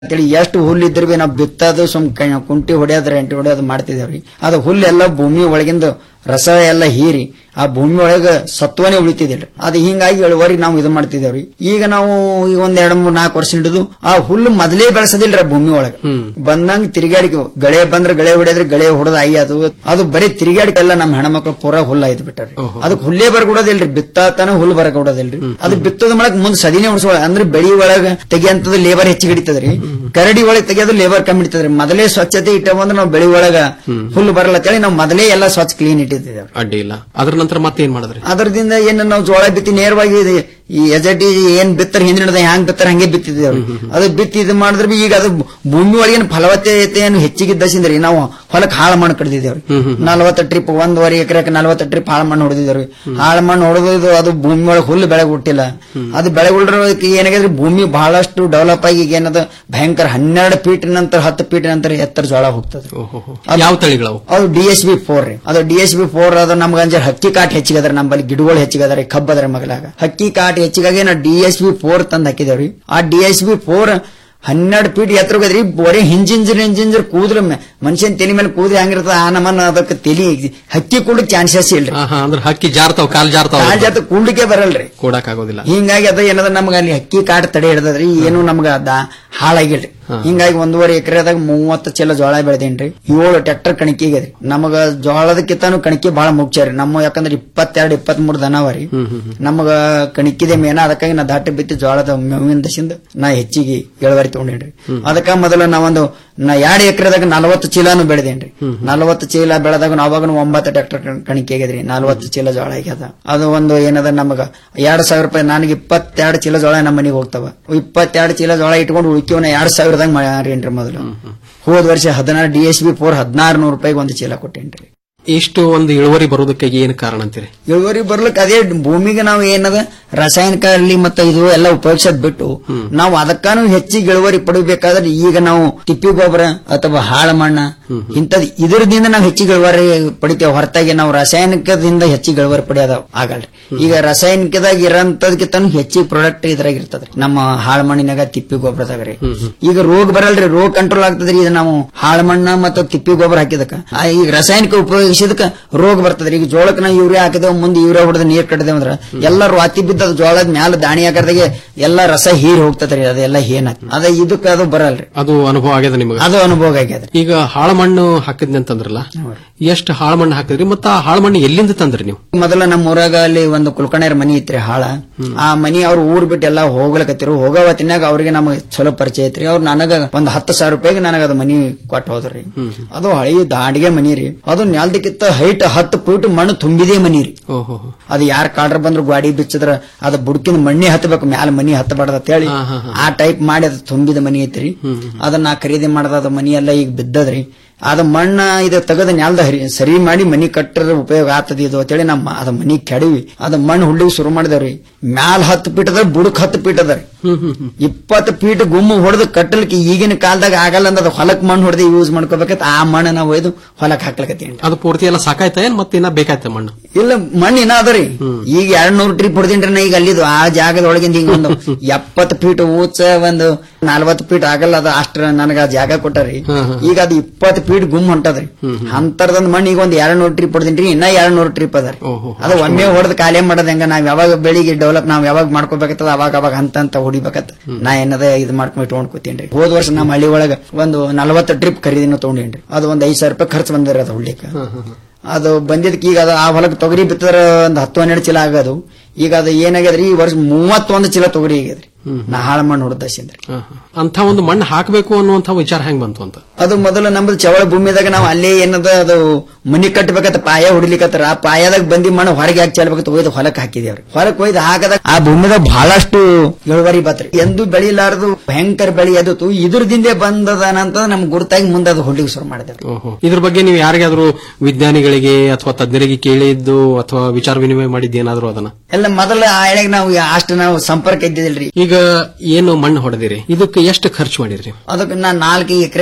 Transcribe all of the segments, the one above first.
ಅಂತೇಳಿ ಎಷ್ಟು ಹುಲ್ಲು ಇದ್ರ ಬಿ ನಾವು ಬಿತ್ತದು ಸುಮ್ ಕ- ಕುಂಟಿ ಹೊಡೆಯೋದು ರೆಂಟಿ ಹೊಡೆಯೋದು ಮಾಡ್ತಿದ್ದೇವ್ರಿ ಅದು ಹುಲ್ಲೆಲ್ಲ ಭೂಮಿ ಒಳಗಿಂದ ರಸ ಎಲ್ಲ ಹೀರಿ ಆ ಭೂಮಿ ಒಳಗ ಸತ್ವನೇ ಉಳಿತಿದಿಲ್ರಿ ಅದು ಹಿಂಗಾಗಿ ಇಳುವರಿ ನಾವು ಇದು ಮಾಡ್ತಿದ್ದೇವ್ರಿ ಈಗ ನಾವು ಈಗ ಒಂದ್ ಎರಡ್ ಮೂರ್ ನಾಲ್ಕು ವರ್ಷ ಹಿಡಿದು ಆ ಹುಲ್ಲು ಮೊದಲೇ ಬೆಳೆಸದಿಲ್ರಿ ಆ ಭೂಮಿ ಒಳಗ ಬಂದಂಗ ತಿರುಗಾಡಿಕೆ ಗಳೆ ಬಂದ್ರೆ ಗಳೆ ಹೊಡೆದ್ರೆ ಗಳೆ ಹೊಡೆದ ಆಯಿ ಅದು ಅದು ಬರೀ ತಿರುಗಾಡಿಕೆ ಎಲ್ಲ ನಮ್ಮ ಹೆಣ್ಮಕ್ಳು ಪೂರಾ ಹುಲ್ಲ ಆಯ್ತು ಬಿಟ್ಟಾರಿ ಅದಕ್ಕೆ ಹುಲ್ಲೇ ಬರ್ಕೊಡೋದಿಲ್ರಿ ಬಿತ್ತಾತನ ಹುಲ್ಲು ಬರಕೊಡೋದಿಲ್ರಿ ಅದು ಬಿತ್ತದ ಮಾಡಕ್ ಮುಂದ್ ಸದಿನೇ ಉಡ್ಸೋ ಅಂದ್ರೆ ಬೆಳಿ ಒಳಗ ತೆಗಿಯಂತದ ಲೇಬರ್ ಹೆಚ್ಚಿಗೆ ಹಿಡಿತದ್ರಿ ಕರಡಿ ಒಳಗೆ ತೆಗಿಯೋದು ಲೇಬರ್ ಕಮ್ಮಿ ಹಿಡಿತದ್ರಿ ಮೊದಲೇ ಸ್ವಚ್ಛತೆ ಇಟ್ಟ ಬಂದ್ರೆ ನಾವು ಬೆಳಿ ಒಳಗ ಹುಲ್ಲು ಬರಲ್ಲ ಅಂತೇಳಿ ನಾವು ಮೊದಲೇ ಎಲ್ಲ ಸ್ವಚ್ಛ ಕ್ಲೀನ್ ಇಟ್ಟಿದ್ದೇವೆ ಅಡ್ಡಿ ಇಲ್ಲ ಅದ್ರ ನಂತರ ಮತ್ತೇನ್ ಮಾಡಿದ್ರಿ ಅದರದಿಂದ ಏನು ನಾವು ಜೋಳ ಬಿತ್ತಿ ನೇರವಾಗಿ ಇದು ಈ ಎಜಟಿ ಏನ್ ಬಿತ್ತರ ಹಿಂದಿನದ ಹ್ಯಾಂಗ್ ಬಿತ್ತರ ಹಂಗೆ ಬಿತ್ತಿದ್ದೇವ್ರಿ ಅದು ಬಿತ್ತಿ ಇದು ಮಾಡಿದ್ರೆ ಬಿ ಈಗ ಅದು ಭೂಮಿ ಒಳಗಿನ ಫಲವತ್ತತೆಯನ್ನು ಹೆಚ್ಚಿಗಿದ್ದಸಿಂದ್ರಿ ನಾವು ಹೊಲಕ್ಕೆ ಹಾಳು ಮಣ್ಣು ಕಡ್ದಿದ್ದೇವ್ರಿ ನಲವತ್ತು ಟ್ರಿಪ್ ಒಂದೂವರೆ ಎಕರೆಗೆ ನಲವತ್ತು ಟ್ರಿಪ್ ಹಾಳು ಮಣ್ಣು ಹೊಡೆದಿದ್ದೇವ್ರಿ ಹಾಳು ಮಣ್ಣು ಹೊಡೆದು ಅದು ಭೂಮಿ ಒಳಗೆ ಹುಲ್ಲು ಬೆಳೆ ಹುಟ್ಟಿಲ್ಲ ಅದು ಬೆಳೆ ಹುಡ್ರಿ ಏನಾಗಿದ್ರಿ ಭೂಮಿ ಬಹಳಷ್ಟು ಡೆವಲಪ್ ಆಗಿ ಈಗ ಏನದ ಭಯಂಕರ ಹನ್ನೆರಡು ಫೀಟ್ ನಂತರ ಹತ್ತು ಫೀಟ್ ನಂತರ ಎತ್ತರ ಜೋಳ ಹೋಗ್ತದೆ ಯಾವ ತಳಿಗಳವು ಅದು ಡಿ ಎಸ್ ಬಿ ಫೋರ್ ರೀ ಅದು ಡಿ ಎಸ್ ಬಿ ಫೋರ್ ಅದು ನಮ್ಗೆ ಅಂಜರ್ ಹಕ್ಕಿ ಕಾಟ್ ಹೆಚ್ಚಿಗದ್ರ ನಮ್ಮಲ್ಲಿ ಗಿಡಗಳು ಹೆಚ್ಚಿಗದ್ರ ಕಬ್ಬ್ ಅದರ ಮಗಲಾಗ ಹಕ್ಕಿ ಕಾಟ್ ಹೆಚ್ಚಿಗಾಗಿ ನಾವು ಡಿ ಎಸ್ ಬಿ ಫೋರ್ ತಂದ್ ಹಾಕಿದೇವ್ರಿ ಆ ಡಿ ಎಸ್ ಬಿ ಫೋರ್ ಹನ್ನೆರಡು ಫೀಟ್ ಎತ್ತರ ಹೋಗದ್ರಿ ಬರೀ ಹಿಂಜಿಂಜರ್ ಹಿಂಜಿಂಜರ್ ಕೂದ್ಲು ಮನುಷ್ಯನ್ ತಲೆ ಮೇಲೆ ಕೂದ್ಲು ಹೆಂಗಿರ್ತದ ಆ ನಮನ ಅದಕ್ಕೆ ತಲಿ ಹಕ್ಕಿ ಕೂಡ ಚಾನ್ಸಸ್ ಇಲ್ರಿ ಹಾ ಅಂದ್ರೆ ಹಕ್ಕಿ ಜಾರ್ತಾವ್ ಕಾಲ್ ಜಾರ್ತಾವ್ ಕಾಲ್ ಜಾತ ಕೂಡ್ಲಿಕ್ಕೆ ಬರಲ್ರಿ ಕೂಡಕ್ ಆಗೋದಿಲ್ಲ ಹಿಂಗಾಗಿ ಅದ ಏನದ ನಮ್ಗ ಅಲ್ಲಿ ಹಕ್ಕಿ ಕಾಟ್ ತಡೆ ಹಿಡ್ದದ್ರಿ ಏನು ನಮ್ಗ ಅದ ಹಾಳಾಗಿಲ್ರಿ ಹಿಂಗಾಗಿ ಒಂದೂವರೆ ಎಕರೆದಾಗ ಮೂವತ್ತು ಚೀಲ ಜೋಳ ಬೆಳೆದೇನ್ರಿ ಏಳು ಟ್ರ್ಯಾಕ್ಟರ್ ಕಣಕಿ ಆಗ್ಯದ್ರಿ ನಮಗ ಜೋಳದಕ್ಕಿಂತಾನು ಕಣಕಿ ಬಹಳ ಮುಖ್ಯ ರೀ ನಮ್ಮ ಯಾಕಂದ್ರೆ ಇಪ್ಪತ್ತೆರಡು ಇಪ್ಪತ್ತ್ ಮೂರು ದನವರಿ ನಮಗ ಕಣಿಕಿದೆ ಮೇನ ಅದಕ್ಕಾಗಿ ನಾ ದಾಟಿ ಬಿತ್ತಿ ಜೋಳದ ಮೇವಿನ ದಶಿಂದ ನಾ ಹೆಚ್ಚಿಗೆ ಇಳುವರಿ ತಗೊಂಡೇನ್ರಿ ಅದಕ್ಕ ಮೊದಲ ನಾವೊಂದು ನಾ ಎರಡು ಎಕರೆದಾಗ ನಲವತ್ತು ಚೀಲಾನು ಬೆಳೆದೇನ್ರಿ ನಲವತ್ತು ಚೀಲ ಬೆಳೆದಾಗ ನಾವಾಗ ಒಂಬತ್ತು ಟ್ರ್ಯಾಕ್ಟರ್ ಕಣಿಕೆ ಆಗ್ಯದ್ರಿ ನಲವತ್ತು ಚೀಲ ಜೋಳ ಆಗ್ಯದ ಅದು ಒಂದು ಏನದ ನಮಗ ಎರಡ್ ಸಾವಿರ ರೂಪಾಯಿ ನನಗೆ ಇಪ್ಪತ್ತೆರಡು ಚೀಲ ಜೋಳ ನಮ್ಮ ಮನೆಗೆ ಹೋಗ್ತಾವ ಇಪ್ಪತ್ತೆರಡು ಚೀಲ ಜೋಳ ಇಟ್ಕೊಂಡು ಉಳ್ಕಿವನ ಎರಡ್ ಸಾವಿರದಾಗ ಮಾರೇನ್ರಿ ಮೊದಲು ಹೋದ ವರ್ಷ ಹದಿನಾರು ಡಿ ಎಸ್ ಬಿ ಫೋರ್ ಹದಿನಾರು ನೂರು ರೂಪಾಯಿಗೆ ಒಂದು ಚೀಲ ಕೊಟ್ಟೇನ್ರಿ ಇಷ್ಟು ಒಂದು ಇಳುವರಿ ಬರೋದಕ್ಕೆ ಏನ್ ಕಾರಣ ಅಂತೀರಿ ಇಳುವರಿ ಬರ್ಲಿಕ್ಕೆ ಅದೇ ಭೂಮಿಗೆ ನಾವು ಏನದ ರಾಸಾಯನಿಕ ಅಲ್ಲಿ ಮತ್ತೆ ಇದು ಎಲ್ಲ ಉಪಯೋಗಿಸೋದ್ ಬಿಟ್ಟು ನಾವು ಅದಕ್ಕಾನು ಹೆಚ್ಚಿಗೆ ಇಳುವರಿ ಪಡಬೇಕಾದ್ರೆ ಈಗ ನಾವು ತಿಪ್ಪಿ ಗೊಬ್ಬರ ಅಥವಾ ಹಾಳ ಮಣ್ಣ ಇಂಥದ್ ಇದರದಿಂದ ನಾವು ಹೆಚ್ಚಿಗೆ ಇಳುವರಿ ಪಡಿತೇವೆ ಹೊರತಾಗಿ ನಾವು ರಾಸಾಯನಿಕದಿಂದ ಹೆಚ್ಚಿಗೆ ಇಳುವರಿ ಪಡೆಯೋದು ಆಗಲ್ರಿ ಈಗ ರಾಸಾಯನಿಕದಾಗ ಇರೋಂತದಕ್ಕಿಂತ ಹೆಚ್ಚಿಗೆ ಪ್ರಾಡಕ್ಟ್ ಇದ್ರಾಗ ಇರ್ತದ್ರಿ ನಮ್ಮ ಹಾಳ ಮಣ್ಣಿನಾಗ ತಿಪ್ಪಿ ಗೊಬ್ಬರದಾಗ ರೀ ಈಗ ರೋಗ ಬರಲ್ರಿ ರೋಗ ಕಂಟ್ರೋಲ್ ಆಗ್ತದ್ರಿ ಇದು ನಾವು ಹಾಳ ಮಣ್ಣ ಮತ್ತು ತಿಪ್ಪಿ ಗೊಬ್ಬರ ಹಾಕಿದಕ್ಕ ಆ ಈಗ ರಾಸಾಯನಿಕ ಉಪಯೋಗಿಸಿದಕ್ಕ ರೋಗ ಬರ್ತದ್ರಿ ಈಗ ಜೋಳಕ್ಕೆ ನಾವು ಯೂರಿಯಾ ಹಾಕಿದೇವ್ ಮುಂದೆ ಯೂರಿಯಾ ಹೊಡೆದ ನೀರ್ ಕಟ್ಟದೇವ್ ಅಂದ್ರ ಎಲ್ಲ ರಾತಿ ಬಿದ್ದದ ಜೋಳದ ಮ್ಯಾಲ ದಾಣಿ ಆಕಾರದಾಗೆ ಎಲ್ಲ ರಸ ಹೀರಿ ಹೋಗ್ತದ್ರಿ ಅದೆಲ್ಲ ಏನ ಅದ ಇದಕ್ಕ ಅದು ಬರಲ್ರಿ ಅದು ಅನುಭವ ಆಗ್ಯದ ನಿಮಗೆ ಅದು ಅನುಭವ ಆಗ್ಯದ ಈಗ ಹಾಳ ಮಣ್ಣು ಹಾಕಿದ್ನಿ ಅಂತಂದ್ರಲ್ಲ ಎಷ್ಟು ಹಾಳ ಮಣ್ಣು ಹಾಕಿದ್ರಿ ಮತ್ತ ಆ ಹಾಳ ಮಣ್ಣು ಎಲ್ಲಿಂದ ತಂದ್ರಿ ನೀವು ಮೊದಲ ನಮ್ಮ ಊರಾಗ ಅಲ್ಲಿ ಒಂದು ಕುಲ್ಕರ್ಣಿಯರ ಮನಿ ಇತ್ರಿ ಹಾಳ ಆ ಮನಿ ಅವ್ರ ಊರ್ ಬಿಟ್ಟು ಎಲ್ಲ ಹೋಗ್ಲಕತ್ತಿರು ಹೋಗೋ ಹೊತ್ತಿನಾಗ ಅವ್ರಿಗೆ ನಮಗೆ ಚಲೋ ಪರಿಚಯ ಐತ್ರಿ ಅವ್ರು ನನಗ ಒಂದ್ ಹತ್ತು ಸಾವಿರ ರೂಪಾಯಿಗೆ ನನಗ ಅದು ಮನಿ ಕೊಟ್ಟು ಹೋದ್ರಿ ಅದು ಹಳಿ ದಾಡಿಗೆ ಮನಿ ರೀ ಅದು ನೆಲ್ದಕ್ಕಿಂತ ಹೈಟ್ ಹತ್ತು ಫೂಟ್ ಮಣ್ಣು ತುಂಬಿದೇ ಮನಿ ರೀ ಓಹೋ ಅದು ಯಾರ ಕಾಡ್ರ ಬಂದ್ರು ಗಾಡಿ ಬಿಚ್ಚಿದ್ರ ಅದ ಬುಡ್ಕಿನ ಮಣ್ಣಿ ಹತ್ತಬೇಕು ಮ್ಯಾಲ ಮನಿ ಹತ್ತಬಾರ್ದ ಅಂತ ಹೇಳಿ ಆ ಟೈಪ್ ಮಾಡಿ ಅದು ತುಂಬಿದ ಮನಿ ಐತ್ರಿ ಅದನ್ನ ನಾ ಖರೀದಿ ಮಾಡದ ಅದು ಮನಿ ಎಲ್ಲ ಈಗ ಬಿದ್ದದ್ರಿ ಅದ ಮಣ್ಣ ಇದು ತೆಗೆದ ನೆಲ್ದ ಹರಿ ಸರಿ ಮಾಡಿ ಮನಿ ಕಟ್ಟರ ಉಪಯೋಗ ಆಗ್ತದ ಇದು ಅಂತೇಳಿ ನಮ್ಮ ಅದ ಮನಿ ಕೆಡವಿ ಅದ ಮಣ್ಣು ಹುಡ್ಲಿಗೆ ಶುರು ಮಾಡಿದವ್ರಿ ಮ್ಯಾಲ ಹತ್ತು ಫೀಟ್ ಅದ ಬುಡಕ್ ಹತ್ತು ಫೀಟ್ ಅದ ಇಪ್ಪತ್ತು ಫೀಟ್ ಗುಮ್ಮು ಹೊಡೆದು ಕಟ್ಟಲಿಕ್ಕೆ ಈಗಿನ ಕಾಲದಾಗ ಆಗಲ್ಲ ಅಂದ ಅದು ಹೊಲಕ್ ಮಣ್ಣು ಹೊಡೆದು ಯೂಸ್ ಮಾಡ್ಕೋಬೇಕಂತ ಆ ಮಣ್ಣು ನಾವು ಒಯ್ದು ಹೊಲಕ್ ಹಾಕ್ಲಕತ್ತೀವಿ ಅದು ಪೂರ್ತಿ ಎಲ್ಲ ಸಾಕಾಯ್ತ ಏನ್ ಮತ್ತೆ ಇನ್ನ ಬೇಕಾಯ್ತ ಮಣ್ಣು ಇಲ್ಲ ಮಣ್ಣು ಇನ್ನ ಅದರಿ ಈಗ ಎರಡ್ ನೂರು ಟ್ರಿಪ್ ಹೊಡೆದಿನ್ರಿ ನಾ ಈಗ ಅಲ್ಲಿದು ಆ ಜಾಗದ ಒಳಗಿಂದ ಈಗ ಒಂದು ಎಪ್ಪತ್ತು ಫೀಟ್ ಊಚ ಒಂದು ನಲ್ವತ್ತು ಫೀಟ್ ಆಗಲ್ಲ ಅದು ಅಷ್ಟ್ರ ನನಗ ಆ ಜಾಗ ಕೊಟ್ಟರಿ ಈಗ ಅದು ಇಪ್ಪತ್ತು ಫೀಟ್ ಗುಮ್ ಹೊಂಟದ್ರಿ ಅಂತರದಂದ್ ಮಣ್ಣು ಈಗ ಒಂದ್ ಎರಡ್ ನೂರು ಟ್ರಿಪ್ ಹೊಡೆದಿನ್ರಿ ಇನ್ನ ಎರಡ್ ನೂರು ಟ್ರಿಪ್ ಅದ ಅದು ಒಮ್ಮೆ ಹೊಡೆದು ಖಾಲಿ ಮಾಡೋದ್ ಹೆಂಗ ನಾವ್ ಯಾವಾಗ ಬೆಳಿಗ್ಗೆ ಡೆವಲಪ್ ನಾವ್ ಯಾವಾಗ ಮಾಡ್ಕೋಬೇಕತ್ತದ ಅವಾಗ ಅವಾಗ ಹಂತ ಅಂತ ಹೊಡಿಬೇಕತ್ತ ನಾ ಏನದ ಇದು ಮಾಡ್ಕೊಂಡು ಇಟ್ಕೊಂಡ್ ಕೂತೇನ್ರಿ ಹೋದ ವರ್ಷ ನಮ್ಮ ಹಳ್ಳಿ ಒಳಗ ಒಂದು ನಲವತ್ತು ಟ್ರಿಪ್ ಖರೀದಿನ ತಗೊಂಡೇನ್ರಿ ಅದು ಒಂದ್ ಐದ್ ಸಾವಿರ ರೂಪಾಯಿ ಖರ್ಚು ಬಂದಿರ ಅದು ಹುಡ್ಲಿಕ್ಕೆ ಅದು ಬಂದಿದ್ದಕ್ಕೆ ಈಗ ಅದು ಆ ಹೊಲಕ್ಕೆ ತೊಗರಿ ಬಿತ್ತಿದ್ರ ಒಂದು ಹತ್ತು ಹನ್ನೆರಡು ಚೀಲ ಆಗೋದು ಈಗ ಅದು ಏನಾಗ್ಯದ್ರಿ ಈ ವರ್ಷ ಮೂವತ್ತೊಂದು ಚೀಲ ತೊಗರಿ ಆಗ್ಯದ್ರಿ ನಾ ಹಾಳು ಮಣ್ಣು ಹೊಡೆದಸಿಂದ್ರಿ ಅಂತ ಒಂದು ಮಣ್ಣು ಹಾಕಬೇಕು ಅನ್ನುವಂತ ವಿಚಾರ ಹೆಂಗ್ ಬಂತು ಅಂತ ಅದು ಮೊದಲು ನಮ್ಮದು ಚವಳ ಭೂಮಿದಾಗ ನಾವು ಅಲ್ಲೇ ಏನದ ಅದು ಮನಿ ಕಟ್ಟಬೇಕಂತ ಪಾಯ ಹೊಡಿಲಿಕತ್ತಾರ ಆ ಪಾಯದಾಗ ಬಂದಿ ಮಣ್ಣು ಹೊರಗೆ ಹಾಕಿ ಚೆಲ್ಬೇಕಂತ ಒಯ್ದು ಹೊಲಕ್ಕೆ ಹಾಕಿದೇವ್ರಿ ಹೊಲಕ್ಕೆ ಒಯ್ದು ಹಾಕದಾಗ ಆ ಭೂಮಿದಾಗ ಬಹಳಷ್ಟು ಇಳುವರಿ ಬತ್ರಿ ಎಂದು ಬೆಳಿಲಾರದು ಭಯಂಕರ ಬೆಳಿ ಅದು ಇದ್ರದಿಂದೇ ಬಂದದನಂತ ನಮ್ಗೆ ಗುರುತಾಗಿ ಮುಂದೆ ಅದು ಹೊಡ್ಲಿಕ್ಕೆ ಶುರು ಮಾಡಿದೇವ್ರಿ ಓಹೋ ಇದ್ರ ಬಗ್ಗೆ ನೀವು ಯಾರಿಗಾದ್ರೂ ವಿಜ್ಞಾನಿಗಳಿಗೆ ಅಥವಾ ತಜ್ಞರಿಗೆ ಕೇಳಿದ್ದು ಅಥವಾ ವಿಚಾರ ವಿನಿಮಯ ಮಾಡಿದ್ದೇನಾದ್ರೂ ಅದನ್ನ ಎಲ್ಲ ಮೊದಲ ಆ ಎಳೆಗೆ ನಾವು ಅಷ್ಟು ನಾವು ಸಂಪರ್ಕ ಇದ್ದಿದಿಲ್ರಿ ಈಗ ಏನು ಮಣ್ಣು ಹೊಡೆದಿರಿ ಇದಕ್ಕೆ ಎಷ್ಟು ಖರ್ಚು ಮಾಡಿದ್ರಿ ಅದಕ್ಕೆ ನಾ ನಾಲ್ಕು ಎಕರೆ ರೀ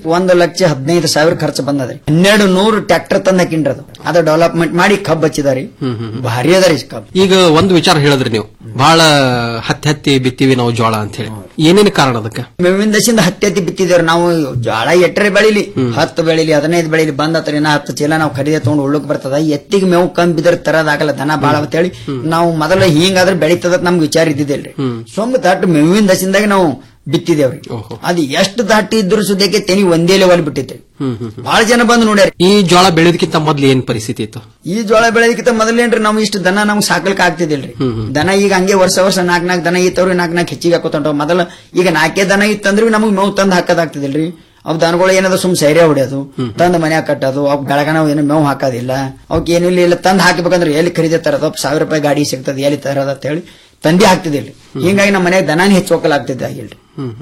ಒಂದು ಲಕ್ಷ ಹದಿನೈದು ಸಾವಿರ ಖರ್ಚು ಬಂದದ್ರಿ ಹನ್ನೆರಡು ನೂರು ಟ್ರ್ಯಾಕ್ಟರ್ ತಂದ್ ಹಾಕಿನ್ರಿ ಅದು ಅದು ಡೆವಲಪ್ಮೆಂಟ್ ಮಾಡಿ ಕಬ್ಬ್ ಹಚ್ಚಿದಾರಿ ಭಾರಿ ಅದರಿ ಕಬ್ಬ್ ಈಗ ಒಂದು ವಿಚಾರ ಹೇಳಿದ್ರಿ ನೀವು ಬಹಳ ಹತ್ತಿ ಹತ್ತಿ ಬಿತ್ತೀವಿ ನಾವು ಜೋಳ ಅಂತ ಹೇಳಿ ಏನೇನು ಕಾರಣ ಅದಕ್ಕೆ ಮೇವಿನ ದಶಿಂದ ಹತ್ತಿ ಹತ್ತಿ ಬಿತ್ತಿದೇವ್ರಿ ನಾವು ಜೋಳ ಎಟ್ಟರೆ ಬೆಳಿಲಿ ಹತ್ತು ಬೆಳಿಲಿ ಹದಿನೈದು ಬೆಳಿಲಿ ಬಂದತ್ರ ಇನ್ನ ಹತ್ತು ಚೀಲ ನಾವು ಖರೀದಿ ತಗೊಂಡು ಉಳ್ಳುಕ್ ಬರ್ತದ ಎತ್ತಿಗೆ ಮೇವು ಕಮ್ಮಿ ಬಿದ್ರ ತರದಾಗಲ್ಲ ದನ ಬಾಳ ಅಂತೇಳಿ ನಾವು ಮೊದಲ ಹಿಂಗಾದ್ರೆ ಬೆಳಿತದ ನಮ್ಗೆ ವಿಚಾರ ಇದ್ದಿದ್ದಿಲ್ರಿ ಸೊಂಬ ದಟ್ಟು ಮೇವಿನ ದಶಿಂದಾಗ ನಾವು ಬಿತ್ತಿದೇವ್ರಿ ಅದು ಎಷ್ಟು ದಾಟಿ ಇದ್ರು ಸುದ್ದಕ್ಕೆ ತೆನಿ ಒಂದೇ ಲೆವೆಲ್ ಬಿಟ್ಟಿದ್ರಿ ಬಹಳ ಜನ ಬಂದು ನೋಡ್ಯಾರ ಈ ಜೋಳ ಬೆಳೆದಕ್ಕಿಂತ ಮೊದ್ಲು ಏನ್ ಪರಿಸ್ಥಿತಿ ಇತ್ತು ಈ ಜೋಳ ಬೆಳೆದಕ್ಕಿಂತ ಮೊದಲೇನ್ರಿ ನಾವು ಇಷ್ಟು ದನ ನಮ್ಗೆ ಸಾಕಲ್ಕ ಆಗ್ತಿದಿಲ್ರಿ ದನ ಈಗ ಹಂಗೆ ವರ್ಷ ವರ್ಷ ನಾಲ್ಕ್ ನಾಲ್ಕು ದನ ಇತ್ತವ್ರಿ ನಾಲ್ಕ್ ನಾಲ್ಕು ಹೆಚ್ಚಿಗೆ ಹಾಕೋತಂಟವ್ ಮೊದಲ ಈಗ ನಾಲ್ಕೇ ದನ ಇತ್ತಂದ್ರೆ ನಮಗೆ ಮೇವು ತಂದು ಹಾಕೋದಾಗ್ತಿದಿಲ್ರಿ ಅವ್ ದನಗಳು ಏನದ ಸುಮ್ ಸೈರ್ಯ ಹೊಡ್ಯೋದು ತಂದ್ ಮನ್ಯಾಗ ಕಟ್ಟೋದು ಅವ್ ಬೆಳಗನ ಏನು ಮೇವು ಹಾಕೋದಿಲ್ಲ ಅವಕ್ಕೆ ಏನಿಲ್ಲ ಇಲ್ಲ ತಂದ್ ಹಾಕಬೇಕಂದ್ರೆ ಎಲ್ಲಿ ಖರೀದಿ ತರೋದು ಸಾವಿರ ರೂಪಾಯಿ ಗಾಡಿ ಸಿಗ್ತದೆ ಎಲ್ಲಿ ತರೋದ ಅಂತ ಹೇಳಿ ತಂದಿ ಹಾಕ್ತಿದಿಲ್ರಿ ಹಿಂಗಾಗಿ ನಮ್ಮ ಮನ್ಯಾಗ ದನಾನೇ ಹೆಚ್ಚು ಹೋಗಲಾಗ್ತಿದ್ದೆ ಆಗಿಲ್ರಿ